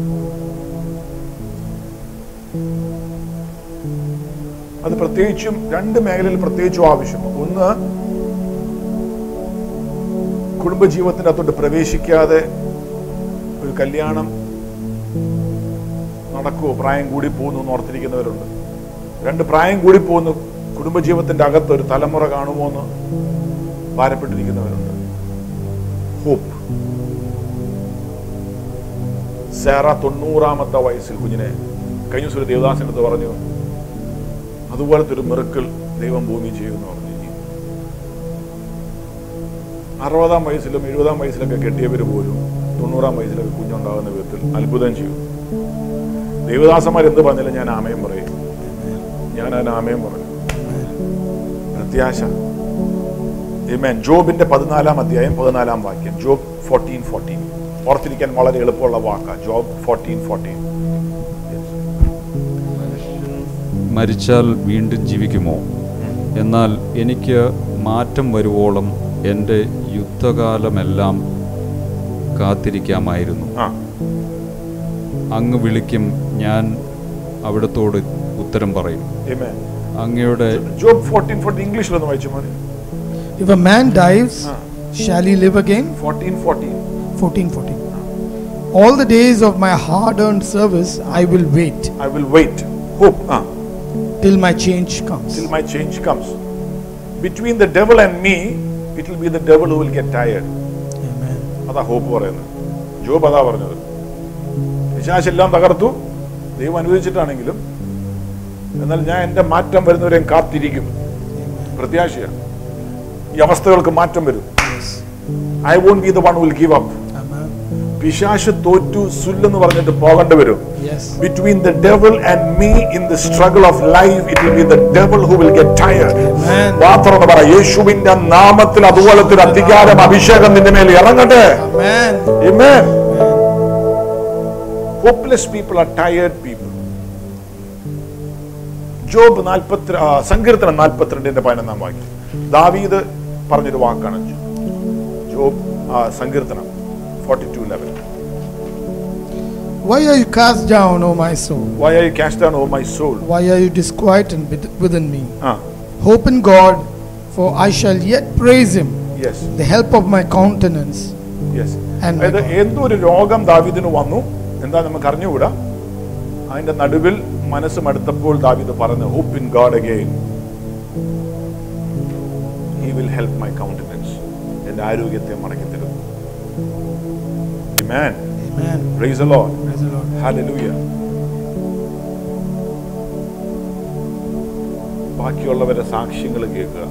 അത് പ്രത്യേകിച്ചും രണ്ട് മേഖലയിൽ പ്രത്യേകിച്ചും ആവശ്യമാണ് ഒന്ന് കുടുംബജീവിതത്തിന്റെ അകത്തോട്ട് പ്രവേശിക്കാതെ ഒരു കല്യാണം നടക്കുമോ പ്രായം കൂടി പോകുന്നു എന്ന് ഓർത്തിരിക്കുന്നവരുണ്ട് രണ്ട് പ്രായം കൂടി പോകുന്നു കുടുംബജീവിതത്തിന്റെ അകത്ത് ഒരു തലമുറ കാണുമോ എന്ന് ഭാരപ്പെട്ടിരിക്കുന്നവരുണ്ട് ഹോപ്പ് സേറ തൊണ്ണൂറാമത്തെ വയസ്സിൽ കുഞ്ഞിനെ കഴിഞ്ഞ ദിവസം ഒരു ദേവദാസിന്റെ അടുത്ത് പറഞ്ഞു അതുപോലത്തെ ഒരു മിറക്കിൾ ദൈവം ഭൂമി ചെയ്യുമെന്ന് പറഞ്ഞു അറുപതാം വയസ്സിലും എഴുപതാം വയസ്സിലൊക്കെ കെട്ടിയവർ പോലും തൊണ്ണൂറാം വയസ്സിലൊക്കെ കുഞ്ഞുണ്ടാകുന്ന വിധത്തിൽ അത്ഭുതം ചെയ്യും ദേവദാസന്മാർ എന്ത് പറഞ്ഞാലും ഞാൻ ആമയം പറയും ഞാൻ അതിന് ആമയം പറഞ്ഞു പ്രത്യാശ Amen. ജോബിന്റെ പതിനാലാം അധ്യായം പതിനാലാം വാക്യം ജോബ് ഫോർട്ടീൻ ഫോർട്ടീൻ ഓർത്തിരിക്കാൻ വളരെ എളുപ്പമുള്ള വാക്കാ ജോബ് ഫോർട്ടീൻ ഫോർട്ടീൻ മരിച്ചാൽ വീണ്ടും ജീവിക്കുമോ എന്നാൽ എനിക്ക് മാറ്റം വരുവോളം എൻ്റെ യുദ്ധകാലമെല്ലാം കാത്തിരിക്കാമായിരുന്നു ആ അങ്ങ് വിളിക്കും ഞാൻ അവിടത്തോട് ഉത്തരം പറയും Amen. അങ്ങയുടെ ജോബ് ഫോർട്ടീൻ ഫോർട്ടീൻ ഇംഗ്ലീഷിലൊന്ന് വായിച്ചു മോനെ If a man dies, Ah. shall he live again? Fourteen fourteen 14 14. All the days of my hard earned service, I will wait I will wait hope ആ till my change comes. till my change comes between the devil and me it will be the devil who will get tired Amen. അതാ hope പറയുന്നത് Job അതാ പറഞ്ഞത് പിശാശെല്ലാം തകർത്തു ദൈവം അനുവദിച്ചിട്ടാണെങ്കിലും എന്നാൽ ഞാൻ എൻ്റെ മാറ്റം വരുന്നവരെയും കാത്തിരിക്കും പ്രത്യാശയാണ് ഈ അവസ്ഥകൾക്ക് മാറ്റം വരും Yes. I won't be the one will give up Amen. പിശാശ് തോറ്റു സുല്ലെന്ന് പറഞ്ഞിട്ട് പോകേണ്ടി വരും Yes. between the devil and me in the struggle of life it will be the devil who will get tired Amen. മാത്രം എന്ന് പറ യേശുവിന്റെ നാമത്തിൽ അതുപോലത്തെ ഒരു അധികാരം അഭിഷേകം നിന്റെ മേൽ ഇറങ്ങട്ടെ Amen. Amen. hopeless people are tired people Job നാൽപ്പത്തി ആ, സങ്കീർത്തനം നാൽപ്പത്തിരണ്ടിന്റെ പതിനൊന്നാം വാക്യം ദാവീദ് പറഞ്ഞൊരു വാക്കാണ് ജോബ് ആ, സങ്കീർത്തനം forty two eleven Why are you cast down, O my soul? Why I cast down O my soul Why are you disquieted with- within me? ആ Hope in God, for I shall yet praise him, yes the help of my countenance. Yes And my അതായത് God. എന്തോ ഒരു രോഗം ദാവീദിന് വന്നു എന്താ നമുക്ക് അറിഞ്ഞുകൂടാ അതിന്റെ നടുവിൽ മനസ്സ് മടുത്തപ്പോൾ ദാവീദ് പറഞ്ഞു hope in God again he will help my countenance എൻ്റെ ആരോഗ്യത്തെ മടക്കി തരും Amen. Amen. Praise the Lord. Praise the Lord. Hallelujah. ബാക്കിയുള്ളവരുടെ സാക്ഷ്യങ്ങൾ കേൾക്കുക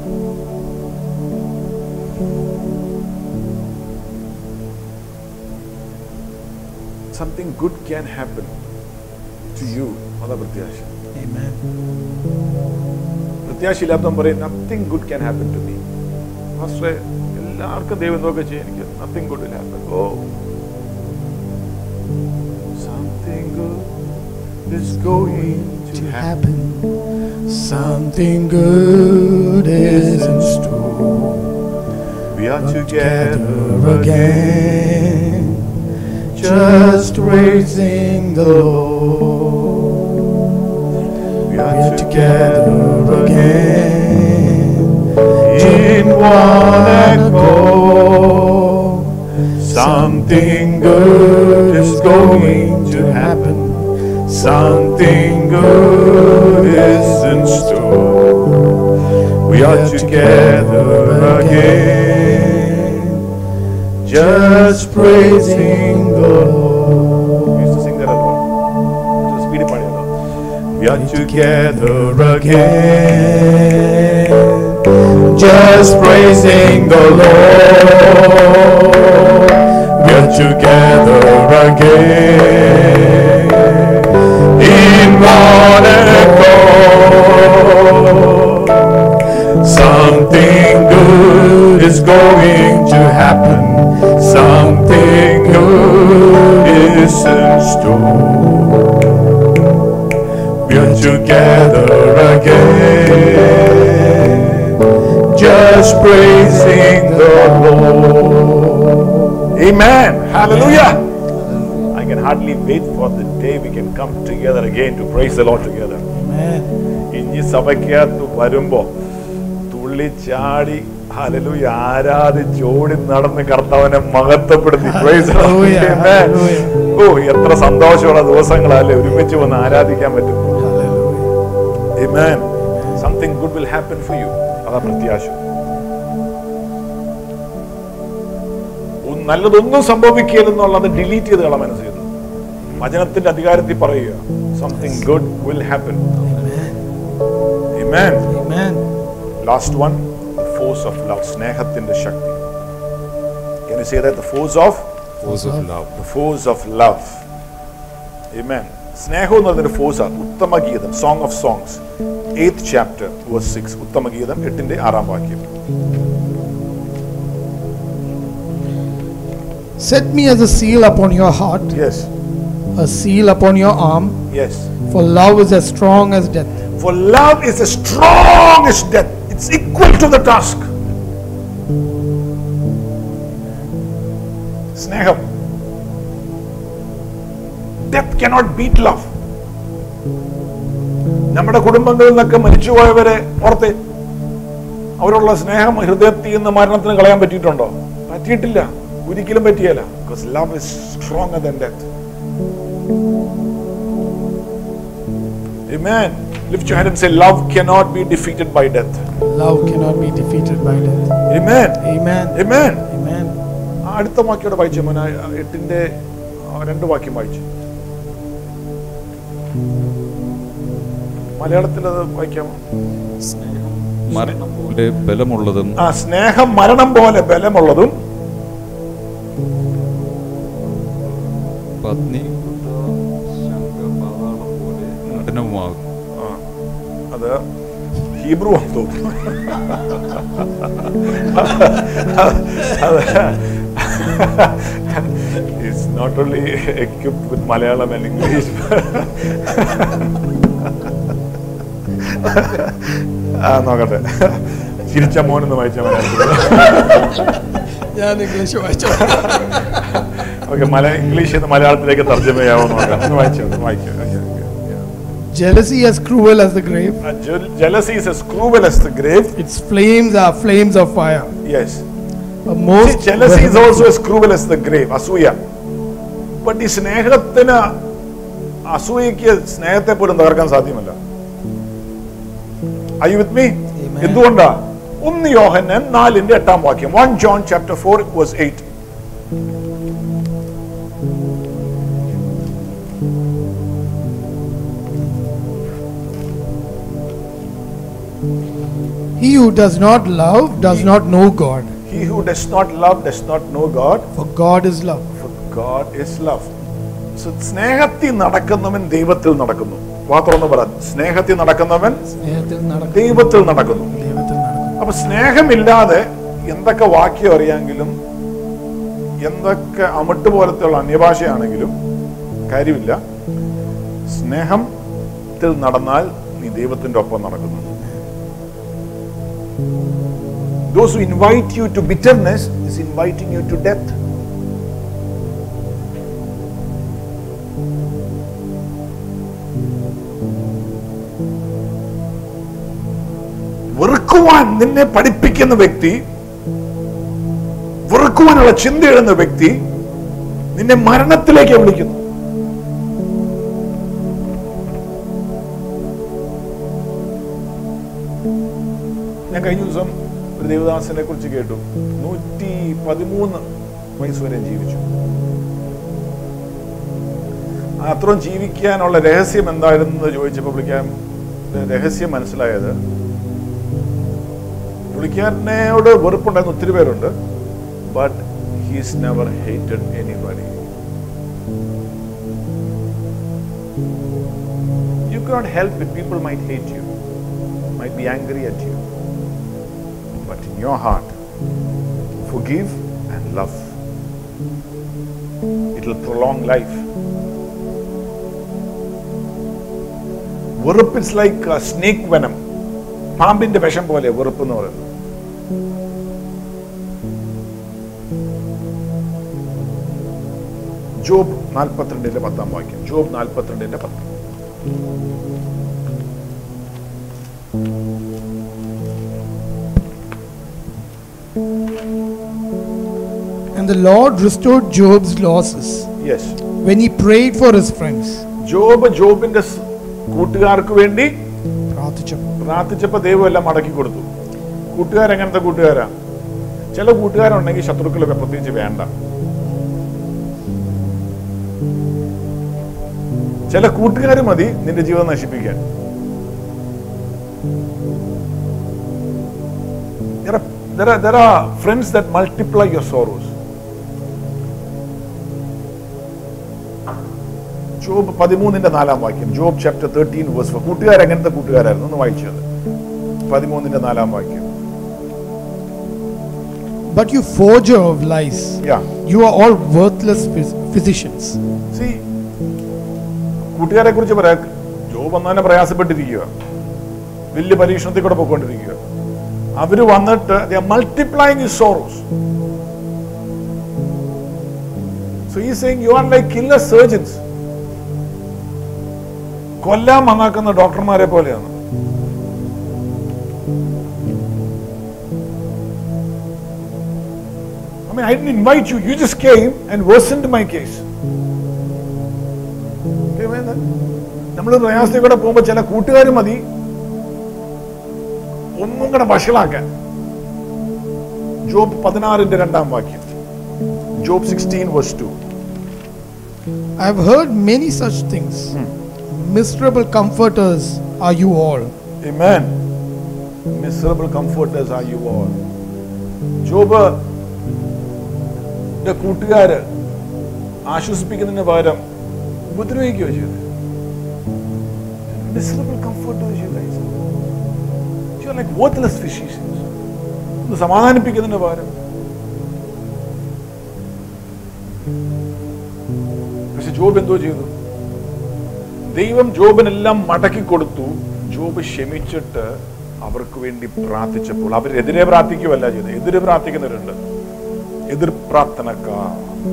something good can happen to you അതാ പ്രത്യാശ Amen. പ്രത്യാശയില്ലാത്തവൻ പറയും nothing good can happen to me ഫാസ്റ്ററെ എല്ലാവർക്കും ദൈവം നോക്കുക ചെയ്യും എനിക്ക് nothing good will happen oh something good is going to To happen happen. Something good is in store. We are together Together again. Just praising the Lord. We We are are together together again. in one accord. Something good is going to happen. Something good is in store. We are together again. Just praising the Lord. We used to sing that a lot. Just speed it, Maria. We are together again. Just praising the Lord. We are together again. In one accord. Something good is going to happen. Something good is in store. We are together again, just praising the Lord. Amen. Hallelujah. I can hardly wait for the day we can come together again to praise the Lord together. Amen. ഇനി സഭയ്ക്കകത്ത് വരുമ്പോ തുള്ളിച്ചാടി ഹലലൂയ ആരാധിച്ച് ഓടി നടന്ന് കർത്താവിനെ മഹത്വപ്പെടുത്തി Praise the Lord. Hallelujah. Amen. Hallelujah. ഓ എത്ര സന്തോഷമുള്ള ദിവസങ്ങളല്ലേ ഒരുമിച്ച് വന്ന് ആരാധിക്കാൻ പറ്റും Hallelujah. Amen. Something good will happen for you. അതാ പ്രത്യാശ ഒ- നല്ലതൊന്നും സംഭവിക്കില്ലെന്നുള്ളത് ഡിലീറ്റ് ചെയ്ത് കള മനസ്സിൽ വചനത്തിന്റെ അധികാരത്തിൽ പറയുക something good will happen Amen. Amen. Amen. Last one, the force of love. സ്നേഹത്തിന്റെ ശക്തി. Can you say that? The force of Force of love. the force of love. Amen. സ്നേഹം എന്ന് പറയുന്നൊരു ഫോഴ്സാണ് ഉത്തമഗീതം song of songs eighth chapter verse six ഉത്തമഗീതം എട്ടിന്റെ ആറാം വാക്യം Set me as a seal upon your heart, yes a seal upon your arm, yes for love is as strong as death. For love is as strong as death. It's equal to the task. സ്നേഹം death cannot beat love നമ്മുടെ കുടുംബങ്ങളിൽ നിന്നൊക്കെ മരിച്ചുപോയവരെ ഓർത്ത് അവരുള്ള സ്നേഹം ഹൃദയത്തിൽ നിന്ന് മരണത്തിന് കളയാൻ പറ്റിയിട്ടുണ്ടോ പറ്റിയിട്ടില്ല ഒരിക്കലും പറ്റിയല്ല because love is stronger than death Amen. Lift your hand and say, Love cannot be defeated by death. Love cannot be defeated by death. Amen. Amen. Amen. Amen. ആ അടുത്ത വാക്യോടെ വായിച്ചു മോന എട്ടിന്റെ ആ രണ്ട് വാക്യം വായിച്ചു മലയാളത്തിൽ അത് വായിക്കാമോ സ്നേഹം മരണം പോലെ ബലമുള്ളതും ആ സ്നേഹം മരണം പോലെ ബലമുള്ളതും പത്നി ശംഖപാതാളം പോലെ കഠിനവുമാകും ആ, അത് ഹീബ്രു ആണെന്ന് തോന്നുന്നു it's not only equipped with Malayalam and English ആ നോക്കട്ടെ ചിരിച്ച മോനെന്ന് വായിച്ച മലയാളത്തിൽ ഞാൻ ഇംഗ്ലീഷ് വായിച്ചു ഓക്കെ മല ഇംഗ്ലീഷിൽ നിന്ന് മലയാളത്തിലേക്ക് തർജ്ജമയാവോ നോക്കാം ഒന്ന് വായിച്ചോ ഒന്ന് വായിക്കാം Jealousy as cruel as the grave. jealousy is as cruel as the grave Its flames are flames of fire. yes A most See, jealousy is also as cruel as the grave അസൂയ but ഈ സ്നേഹത്തിന് അസൂയക്ക് സ്നേഹത്തെ പോലും തകർക്കാൻ സാധ്യമല്ല I with me എന്തുകൊണ്ടാ ഒന്ന് യോഹന്നൻ നാലിന്റെ എട്ടാം വാക്യം one John chapter four verse eight He who does not love does not know God, He who does not love does not know God, for God is love. for God is love. So, സ്നേഹത്തിൽ നടക്കുന്നവൻ ദൈവത്തിൽ നടക്കുന്നു മാത്രം പറ സ്നേഹത്തിൽ നടക്കുന്നവൻ സ്നേഹത്തിൽ നടക്കും ദൈവത്തിൽ നടക്കുന്നു ദൈവത്തിൽ നടക്കും അപ്പൊ സ്നേഹമില്ലാതെ എന്തൊക്കെ വാക്യം അറിയാമെങ്കിലും എന്തൊക്കെ അമിട്ട് പോലത്തെയുള്ള അന്യഭാഷയാണെങ്കിലും കാര്യമില്ല സ്നേഹത്തിൽ നടന്നാൽ നീ ദൈവത്തിന്റെ ഒപ്പം നടക്കുന്നു Those who invite you to bitterness is inviting you to death. വെറുക്കുവാൻ നിന്നെ പഠിപ്പിക്കുന്ന വ്യക്തി വെറുക്കുവാനുള്ള ചിന്ത എഴുന്ന വ്യക്തി നിന്നെ മരണത്തിലേക്ക് വിളിക്കുന്നു ഞാൻ കഴിഞ്ഞ ദിവസം ഒരു ദേവദാസനെ കുറിച്ച് കേട്ടു നൂറ്റി പതിമൂന്ന് വയസ്സ് വരെ ജീവിച്ചു ആ അത്രയും ജീവിക്കാനുള്ള രഹസ്യം എന്തായിരുന്നു എന്ന് ചോദിച്ചപ്പോൾ പുള്ളിക്കാൻ രഹസ്യം മനസ്സിലായത് പുള്ളിക്കാരനോട് വെറുപ്പുണ്ടായിരുന്ന ഒത്തിരി പേരുണ്ട് but he's never hated anybody you cannot help it people might hate you might be angry at you but in your heart forgive and love. It will prolong life. വെറുപ്പ് ഇറ്റ്സ് ലൈക്ക് സ്നേക്ക് വെനം പാമ്പിന്റെ വിഷം പോലെ വെറുപ്പ് എന്ന് പറയുന്നത് job നാൽപ്പത്തിരണ്ടിന്റെ പത്താം വാക്യം job നാൽപ്പത്തിരണ്ടിന്റെ പത്ത് And the Lord restored Job's losses യെസ് when he prayed for his friends. Job ജോബിന്റെ സ് കൂട്ടുകാർക്ക് വേണ്ടി പ്രാർത്ഥിച്ചപ്പോൾ പ്രാർത്ഥിച്ചപ്പോ ദൈവം എല്ലാം മടക്കി കൊടുത്തു കൂട്ടുകാരെങ്ങനത്തെ കൂട്ടുകാരാ ചില കൂട്ടുകാരുണ്ടെങ്കിൽ ശത്രുക്കളൊക്കെ പ്രത്യേകിച്ച് വേണ്ട ചില കൂട്ടുകാർ മതി നിന്റെ ജീവിതം നശിപ്പിക്കാൻ There are, there are, there are friends that multiply your sorrows. Job പതിമൂന്നിന്റെ നാലാം വാക്യം Job chapter thirteen verse four കൂട്ടുകാർ എങ്ങനത്തെ കൂട്ടുകാരായിരുന്നു ഒന്ന് വായിച്ചത് പതിമൂന്നിന്റെ നാലാം വാക്യം But you forger of lies, yeah you are all worthless phys- physicians. See കൂട്ടുകാരെ കുറിച്ച് പറയാ ജോബ് ഒന്നെ പ്രയാസപ്പെട്ടിരിക്കുക വലിയ പരീക്ഷണത്തിൽ കൂടെ പോയിക്കൊണ്ടിരിക്കുക അവര് വന്നിട്ട് മൾട്ടിപ്ലൈങ് ഇസ് സോറോസ് സോ ഈ saying you are like killer surgeons കൊല്ലാൻ വന്നാക്കുന്ന ഡോക്ടർമാരെ പോലെയാണ് I mean, I didn't invite you. You just came and worsened my case. നമ്മൾ പ്രയാസത്തിൽ കൂടെ പോകുമ്പോൾ ചില കൂട്ടുകാർ മതി ഒന്നും കൂടെ വഷളാക്കാൻ ജോബ് പതിനാറിന്റെ രണ്ടാം വാക്യം Job sixteen verse two I have heard many such things. Miserable comforters are you all. Amen. Miserable comforters are you all. Job ന്റെ കൂട്ടുകാര് ആശ്വസിപ്പിക്കുന്നതിന് പകരം ഉപദ്രവിക്കുകയോ ചെയ്തു miserable comforters you guys you are like worthless physicians ഒന്ന് സമാധാനിപ്പിക്കുന്നതിന് പകരം പക്ഷെ ജോബ് എന്തോ ചെയ്തു ദൈവം ജോബിനെല്ലാം മടക്കി കൊടുത്തു ജോബ് ക്ഷമിച്ചിട്ട് അവർക്ക് വേണ്ടി പ്രാർത്ഥിച്ചപ്പോൾ അവരെതിരെ പ്രാർത്ഥിക്കുകയല്ല ചെയ്തത് എതിരെ പ്രാർത്ഥിക്കുന്നവരുണ്ട് എതിർ പ്രാർത്ഥനക്കാർ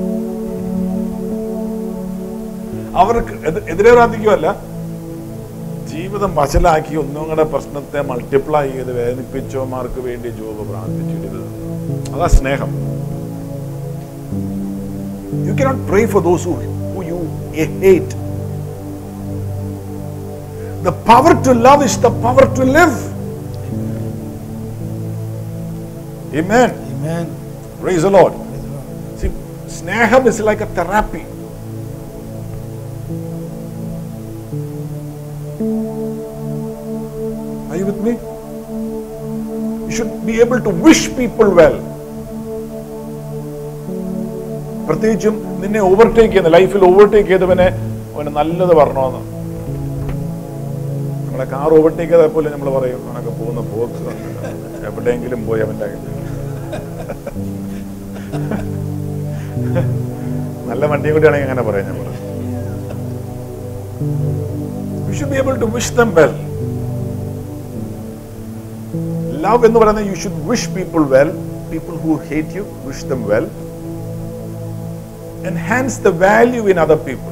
അവർക്ക് എതി- എതിരെ പ്രാർത്ഥിക്കുകയല്ല ജീവിതം വശലാക്കി ഒന്നും കൂടെ പ്രശ്നത്തെ മൾട്ടിപ്ലൈ ചെയ്ത് വേദനിപ്പിച്ചവന്മാർക്ക് വേണ്ടി ജോബ് പ്രാർത്ഥിച്ചിരുന്നത് അതാ സ്നേഹം you cannot pray for those who you hate The power to love is the power to live. Amen. Amen. Praise the Lord. See, സ്നേഹം is like a therapy Are you with me? You should be able to wish people well. പ്രത്യേകിച്ചും നിന്നെ overtake ചെയ്യുന്ന ലൈഫിൽ overtake ചെയ്തവനെ അവന് നല്ലത് പറഞ്ഞോന്ന് നമ്മളെ car overtake ചെയ്താൽ പോലും നമ്മൾ പറയും അവനൊക്കെ പോകുന്ന പോക്ക് കണ്ടിട്ട് എവിടെയെങ്കിലും പോയി അവൻ്റെ നല്ല വണ്ടിയും കൂടിയാണെങ്കിൽ അങ്ങനെ പറയാം നമ്മൾ you should be able to wish them well love എന്ന് പറയുന്നത് you should wish people well people who hate you wish them well enhance the value in other people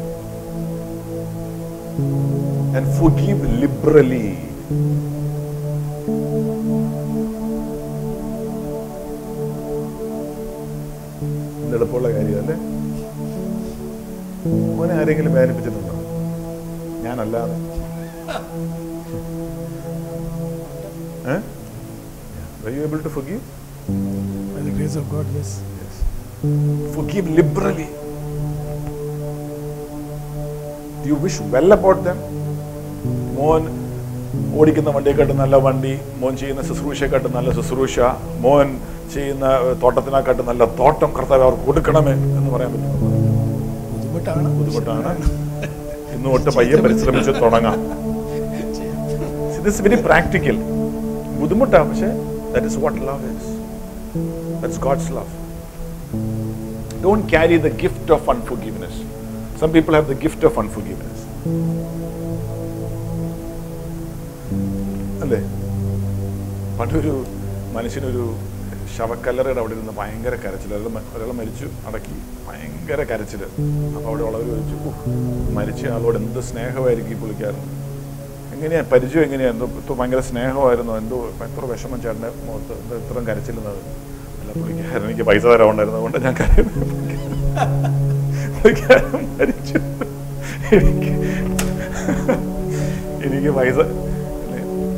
and forgive liberally. ഇത് എളുപ്പമുള്ള കാര്യമല്ലേ മോനെ ആരെങ്കിലും വേദനിപ്പിച്ചിട്ടുണ്ടോ ഞാനല്ലാതെ ഏ? Were you able to forgive? By the grace of God, yes. Yes. Forgive liberally. Do you wish well about them? മോൻ ഓടിക്കുന്ന വണ്ടിയെക്കാട്ടും നല്ല വണ്ടി മോൻ ചെയ്യുന്ന ശുശ്രൂഷയെക്കാട്ടും നല്ല ശുശ്രൂഷ മോൻ ചെയ്യുന്ന തോട്ടത്തിനെക്കാട്ടും നല്ല തോട്ടം കർത്താവ് അവർക്ക് കൊടുക്കണമേ എന്ന് പറയാൻ പറ്റും ബുദ്ധിമുട്ടാണ് ബുദ്ധിമുട്ടാണ് ഇന്ന് തൊട്ട് പയ്യെ പരിശ്രമിച്ച് തുടങ്ങാം ദിസ് വെരി പ്രാക്ടിക്കൽ ബുദ്ധിമുട്ടാണ് പക്ഷേ that is what love is that's God's love don't carry the gift of unforgiveness some people have the gift of unforgiveness അല്ലേ പണ്ടൊരു മനുഷ്യനൊരു ശവക്കല്ലറയുടെ അവിടെ ഇരുന്ന് ഭയങ്കര കരച്ചിൽ ഒരാൾ മ- ഒരാൾ മരിച്ചു അടക്കി ഭയങ്കര കരച്ചിൽ അപ്പോൾ അവിടെ ഉള്ളവർ ചോദിച്ചു "ഉഹ്, മരിച്ച ആളോട് എന്ത് സ്നേഹമായിരിക്കും ഈ പുള്ളിക്കാരൻ എങ്ങനെയാ പരിചയം എങ്ങനെയാ എന്തോ ഇത്ര ഭയങ്കര സ്നേഹമായിരുന്നു എന്തോ എത്ര വിഷമം ചേട്ടൻ്റെ മുഖത്ത് എന്തോ ഇത്രയും കരച്ചില്ലെന്നത് അല്ല പുള്ളിക്കാരൻ എനിക്ക് പൈസ തരാനുണ്ടായിരുന്നു അതുകൊണ്ട് ഞാൻ കരയുന്നു പുള്ളിക്കാരൻ മരിച്ചു എനിക്ക് എനിക്ക് പൈസ അല്ലേ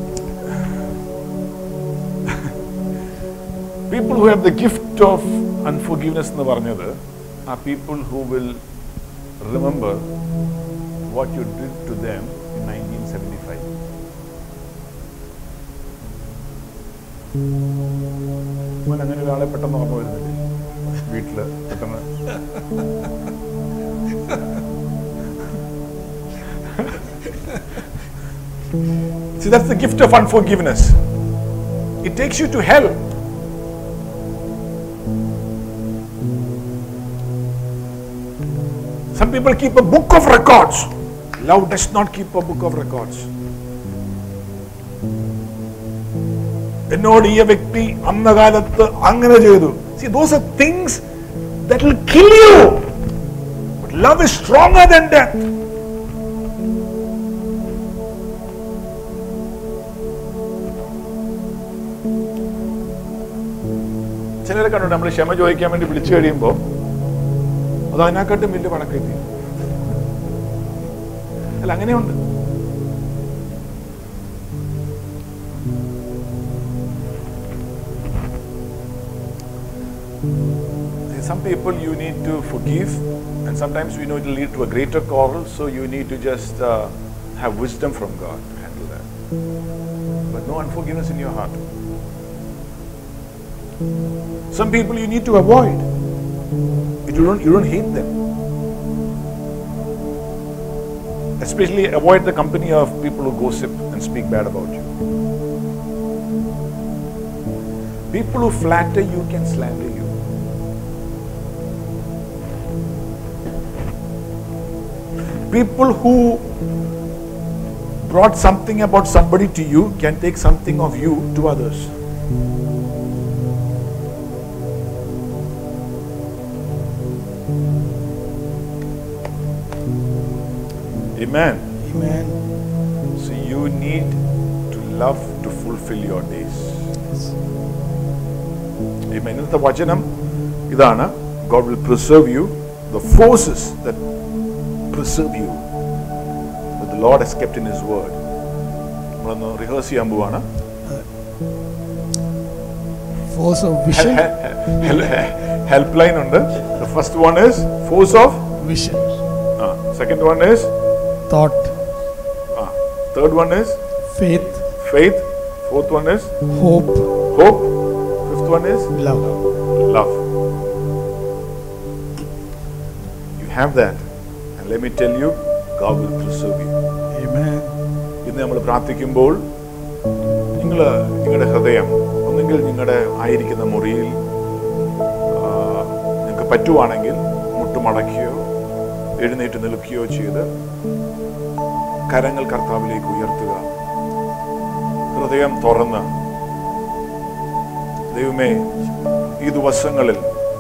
people who have the gift of unforgiveness എന്ന് പറഞ്ഞത് ആ people who will remember what you did to them in nineteen seventy five മോൻ അങ്ങനെ ഒരാളെ പെട്ടെന്ന് ഓർമ്മ വരുന്നില്ലേ വീട്ടില് പെട്ടെന്ന് See, that's the gift of unforgiveness. It takes you to hell. Some people keep a book of records. Love does not keep a book of records. എന്നോട് ഈ വ്യക്തി അന്ന കാലത്ത് അങ്ങനെ ചെയ്തു see those are things that will kill you love is stronger than death ചിലരെ കണ്ടു നമ്മൾ ക്ഷമ ചോദിക്കാൻ വേണ്ടി വിളിച്ചു കഴിയുമ്പോൾ അത് അതിനെക്കാട്ടും വലിയ പണക്കെത്തി അല്ല അങ്ങനെയുണ്ട് Some people you need to forgive, and sometimes we know it will lead to a greater quarrel, so you need to just uh, have wisdom from God to handle that. But no unforgiveness in your heart. Some people you need to avoid. You don't, you don't hate them. Especially avoid the company of people who gossip and speak bad about you. People who flatter you can slander you. People who brought something about somebody to you can take something of you to others. Amen. Amen. So you need to love to fulfill your days. Amen. ഇന്നത്തെ വചനം ഇതാണ് God will preserve you the forces that preserve you the Lord has kept in his word നമ്മളൊന്ന് rehearse ചെയ്യാൻ പോവാണ് Force of vision. Help line ഉണ്ട് The first one is force of. vision, Uh, second one is. thought, Uh, third one is faith, faith. Fourth one is hope, hope. Fifth one is love. love. You have that. And let me tell you, God will preserve you. Amen. ഇന്ന് നമ്മൾ പ്രാർത്ഥിക്കുമ്പോൾ നിങ്ങൾ നിങ്ങളുടെ ഹൃദയം ഒന്നെങ്കിൽ നിങ്ങളുടെ ആയിരിക്കുന്ന മുറിയിൽ ആ, നിങ്ങൾക്ക് പറ്റുവാണെങ്കിൽ മുട്ടുമടക്കുകയോ എഴുന്നേറ്റ് നിൽക്കുകയോ ചെയ്ത് കരങ്ങൾ കർത്താവിലേക്ക് ഉയർത്തുക ഹൃദയം തുറന്ന് ദൈവമേ ഈ ദിവസങ്ങളിൽ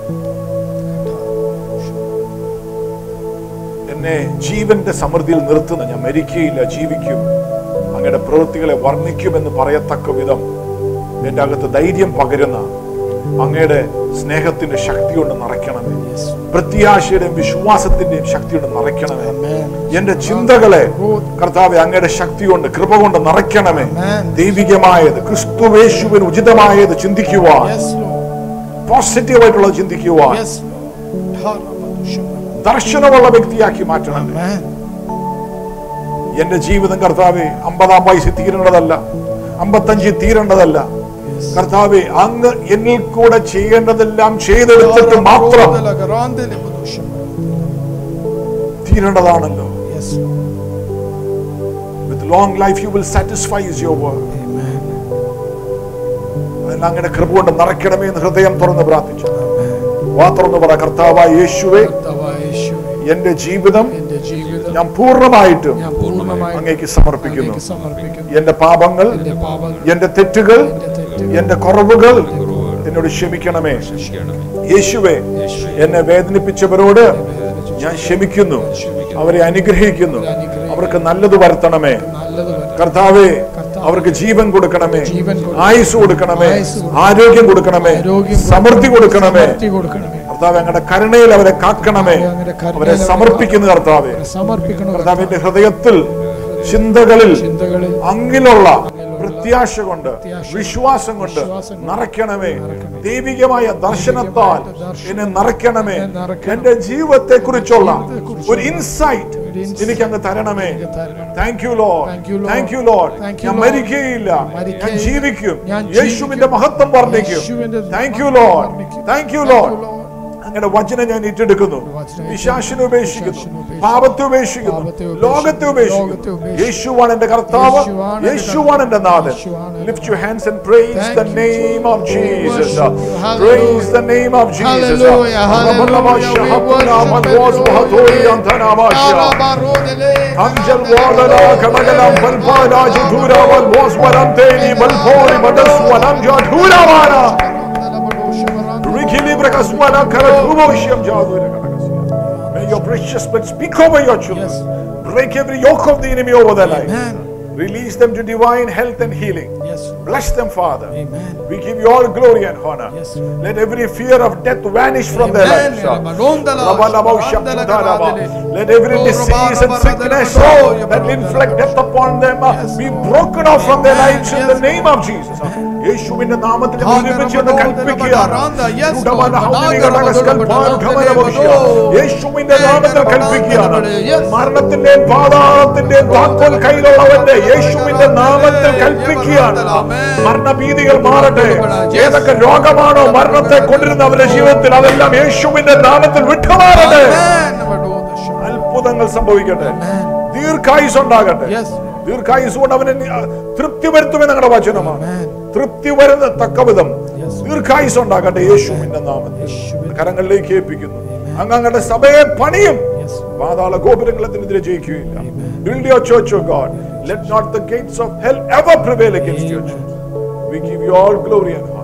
എന്നെ ജീവന്റെ സമൃദ്ധിയിൽ നിർത്തുന്ന ഞാൻ മരിക്കുകയില്ല ജീവിക്കും അങ്ങയുടെ പ്രവൃത്തികളെ വർണ്ണിക്കുമെന്ന് പറയത്തക്ക വിധം എൻ്റെ അകത്ത് ധൈര്യം പകരുന്ന അങ്ങയുടെ സ്നേഹത്തിന്റെ ശക്തി കൊണ്ട് നിറയ്ക്കണമേ പ്രത്യാശയുടെയും വിശ്വാസത്തിന്റെയും ശക്തി കൊണ്ട് നിറയ്ക്കണമേ Amen. എന്റെ ചിന്തകളെ കർത്താവെ അങ്ങയുടെ ശക്തി കൊണ്ട് കൃപ കൊണ്ട് നിറയ്ക്കണമേ Amen. ദൈവികമായത് ക്രിസ്തുവേശുവിന് ഉചിതമായത് ചിന്തിക്കുവാൻ Yes, Lord. പോസിറ്റീവായിട്ടുള്ളത് ചിന്തിക്കുവാൻ Yes, Lord. Hallelujah. ദർശനമുള്ള വ്യക്തിയാക്കി മാറ്റണം Amen. എന്റെ ജീവിതം കർത്താവെ അമ്പതാം വയസ്സിൽ തീരേണ്ടതല്ല അമ്പത്തഞ്ചിൽ തീരേണ്ടതല്ല കർത്താവെ അങ്ങ് എന്നിൽ കൂടെ ചെയ്യേണ്ടതെല്ലാം ചെയ്തെടുത്തിട്ട് മാത്രം തീരേണ്ടതാണല്ലോ Yes, Lord. With long life you will satisfy your work Amen. അതെല്ലാം അങ്ങനെ കൃപ കൊണ്ട് നിറയ്ക്കണമേ എന്ന് ഹൃദയം തുറന്ന് പ്രാർത്ഥിച്ചു വാ തുറന്ന് പറ കർത്താവായ യേശുവെ കർത്താവായ യേശുവേ, എന്റെ ജീവിതം എന്റെ ജീവിതം ഞാൻ പൂർണ്ണമായിട്ടും ഞാൻ പൂർണ്ണമായും അങ്ങേക്ക് സമർപ്പിക്കുന്നു അങ്ങേക്ക് സമർപ്പിക്കുന്നു എന്റെ പാപങ്ങൾ എന്റെ പാപങ്ങൾ എന്റെ തെറ്റുകൾ എന്റെ തെറ്റുകൾ എന്റെ കുറവുകൾ കുറവുകൾ എന്നോട് ക്ഷമിക്കണമേ രക്ഷിക്കണമേ യേശുവെ യേശുവേ, എന്നെ വേദനിപ്പിച്ചവരോട് ഞാൻ ക്ഷമിക്കുന്നു അവരെ അനുഗ്രഹിക്കുന്നു അവർക്ക് നല്ലത് വരുത്തണമേ നല്ലത് വരട്ടെ. കർത്താവെ അവർക്ക് ജീവൻ കൊടുക്കണമേ ജീവൻ കൊടുക്കണമേ. ആയുസ് കൊടുക്കണമേ ആയുസ്സ് കൊടുക്കണമേ. ആരോഗ്യം കൊടുക്കണമേ ആരോഗ്യം സമൃദ്ധി കൊടുക്കണമേ സമൃദ്ധി കൊടുക്കണമേ കർത്താവ് അങ്ങയുടെ കരുണയിൽ അവരെ കാക്കണമേ അങ്ങയുടെ കരുണയിൽ അവരെ അവരെ സമർപ്പിക്കുന്നു കർത്താവെ അവരെ സമർപ്പിക്കണം കർത്താവിന്റെ ഹൃദയത്തിൽ ചിന്തകളിൽ ചിന്തകളിൽ അങ്ങിലുള്ള പ്രത്യാശ കൊണ്ട് പ്രത്യാശ വിശ്വാസം കൊണ്ട് വിശ്വാസം കൊണ്ട് നിറയ്ക്കണമേ നിറയ്ക്കണമേ. ദൈവികമായ ദർശനത്താൽ ദർശനം എന്നെ നിറയ്ക്കണമേ എന്നെ നിറയ്ക്കണം. എന്റെ ജീവിതത്തെ കുറിച്ചുള്ള ജീവിതത്തെക്കുറിച്ചുള്ള ഒരു ഇൻസൈറ്റ് ഒരു insight എനിക്ക് അങ്ങ് തരണമേ എനിക്ക് തരണം. Thank you Lord Thank you, Lord. Thank you Lord Thank you, ഞാൻ Lord. മരിക്കുകയില്ല ഞാൻ മരിക്കുകയില്ല. ജീവിക്കും ഞാൻ യേശുവിന്റെ ജീവിക്കും. മഹത്വം വർണ്ണിക്കും യേശുവിന്റെ താങ്ക് യു മഹത്വം ലോഡ് വർണ്ണിക്കും. Thank you Thank you, Lord Lord. അങ്ങയുടെ വചനം ഞാൻ ഏറ്റെടുക്കുന്നു വചനം വിശാസിനെ ഉപേക്ഷിക്കുന്നു വിശാസിനെ ഉപേക്ഷിക്കുന്നു. പാപത്തെ ഉപേക്ഷിക്കുന്നു പാപത്തെ ഉപേക്ഷിക്കുന്നു. ലോകത്തെ ലോകത്തെ ഉപേക്ഷിക്കുന്നു ഉപേക്ഷിക്കുന്നു. യേശുവാണ് എന്റെ കർത്താവ് യേശുവാണ് എന്റെ യേശുവാണ് എന്റെ നാഥൻ യേശുവാണ് എന്റെ lift your hands and praise Thank the you, name of Jesus worship you. Hallelujah. Praise the name of Jesus Hallelujah, hallelujah. We worship you, Lord. Alabarodele. അഞ്ചൽ വാദന കമകലം പൽപാരാജ ധൂരാവൽ മോസ്വരം തേനി ബൽഭോരി മദസ്വനം ജാധൂരാവാന Rikilibra kaswana karakuboshiyam jadura karakasiya. May your precious blood speak over your children. Yes. Break every yoke of the enemy over their life. Amen. Release them to divine health and healing. Yes, Lord. Bless them, Father. Amen. We give you all glory and honor. Yes, Lord. Let every fear of death vanish from their Amen. lives. Rabadondala, Rabalabaushaptudaraba. Rabandala, Let every Oh, disease and Rabadabadabadabado, sickness oh, that Rabadabadabado. inflict death upon them uh, Yes, be Lord. broken off from their Amen. lives in Yes, the name of Jesus. യേശുവിന്റെ നാമത്തിൽ ഞങ്ങൾ ഒരുമിച്ച് ഒന്ന് കൽപ്പിക്കുകയാണ് Yes, Lord. ഉടമന ഹൗദിക രഹസ്യൽപ്പാൻ ഉടമന ഭവിഷ്യ. യേശുവിന്റെ നാമത്തിൽ കൽപ്പിക്കുകയാണ് Yes. മരണത്തിന്റെയും പാതാളത്തിന്റെയും വാക്കോൽ കയ്യിലുള്ളവന്റെ യേശുവിന്റെ നാമത്തിൽ കൽപ്പിക്കുകയാണ് മരണഭീതികൾ മാറട്ടെ ഏതൊക്കെ രോഗമാണോ മരണത്തെ കൊണ്ടിരുന്ന അവരുടെ ജീവിതത്തിൽ അതെല്ലാം യേശുവിന്റെ നാമത്തിൽ വിട്ടുമാറട്ടെ അത്ഭുതങ്ങൾ സംഭവിക്കട്ടെ ദീർഘായുസ് ഉണ്ടാകട്ടെ Yes. ദീർഘായുസ് കൊണ്ട് അവനെ നി- തൃപ്തി വരുത്തുമെന്ന് ഞങ്ങളുടെ വചനമാണ് Amen. തൃപ്തി വരുന്ന തക്കവിധം Yes. ദീർഘായുസ് ഉണ്ടാകട്ടെ യേശുവിന്റെ നാമത്തിൽ യേശുവിന്റെ- കരങ്ങളിലേക്ക് ഏൽപ്പിക്കുന്നു അങ്ങ് അങ്ങയുടെ സഭയെ പണിയും Yes. പാതാള ഗോപുരങ്ങൾ അതിനെതിരെ ജയിക്കുകയില്ല build your church of God let not the gates of hell ever prevail against your church we give you all glory and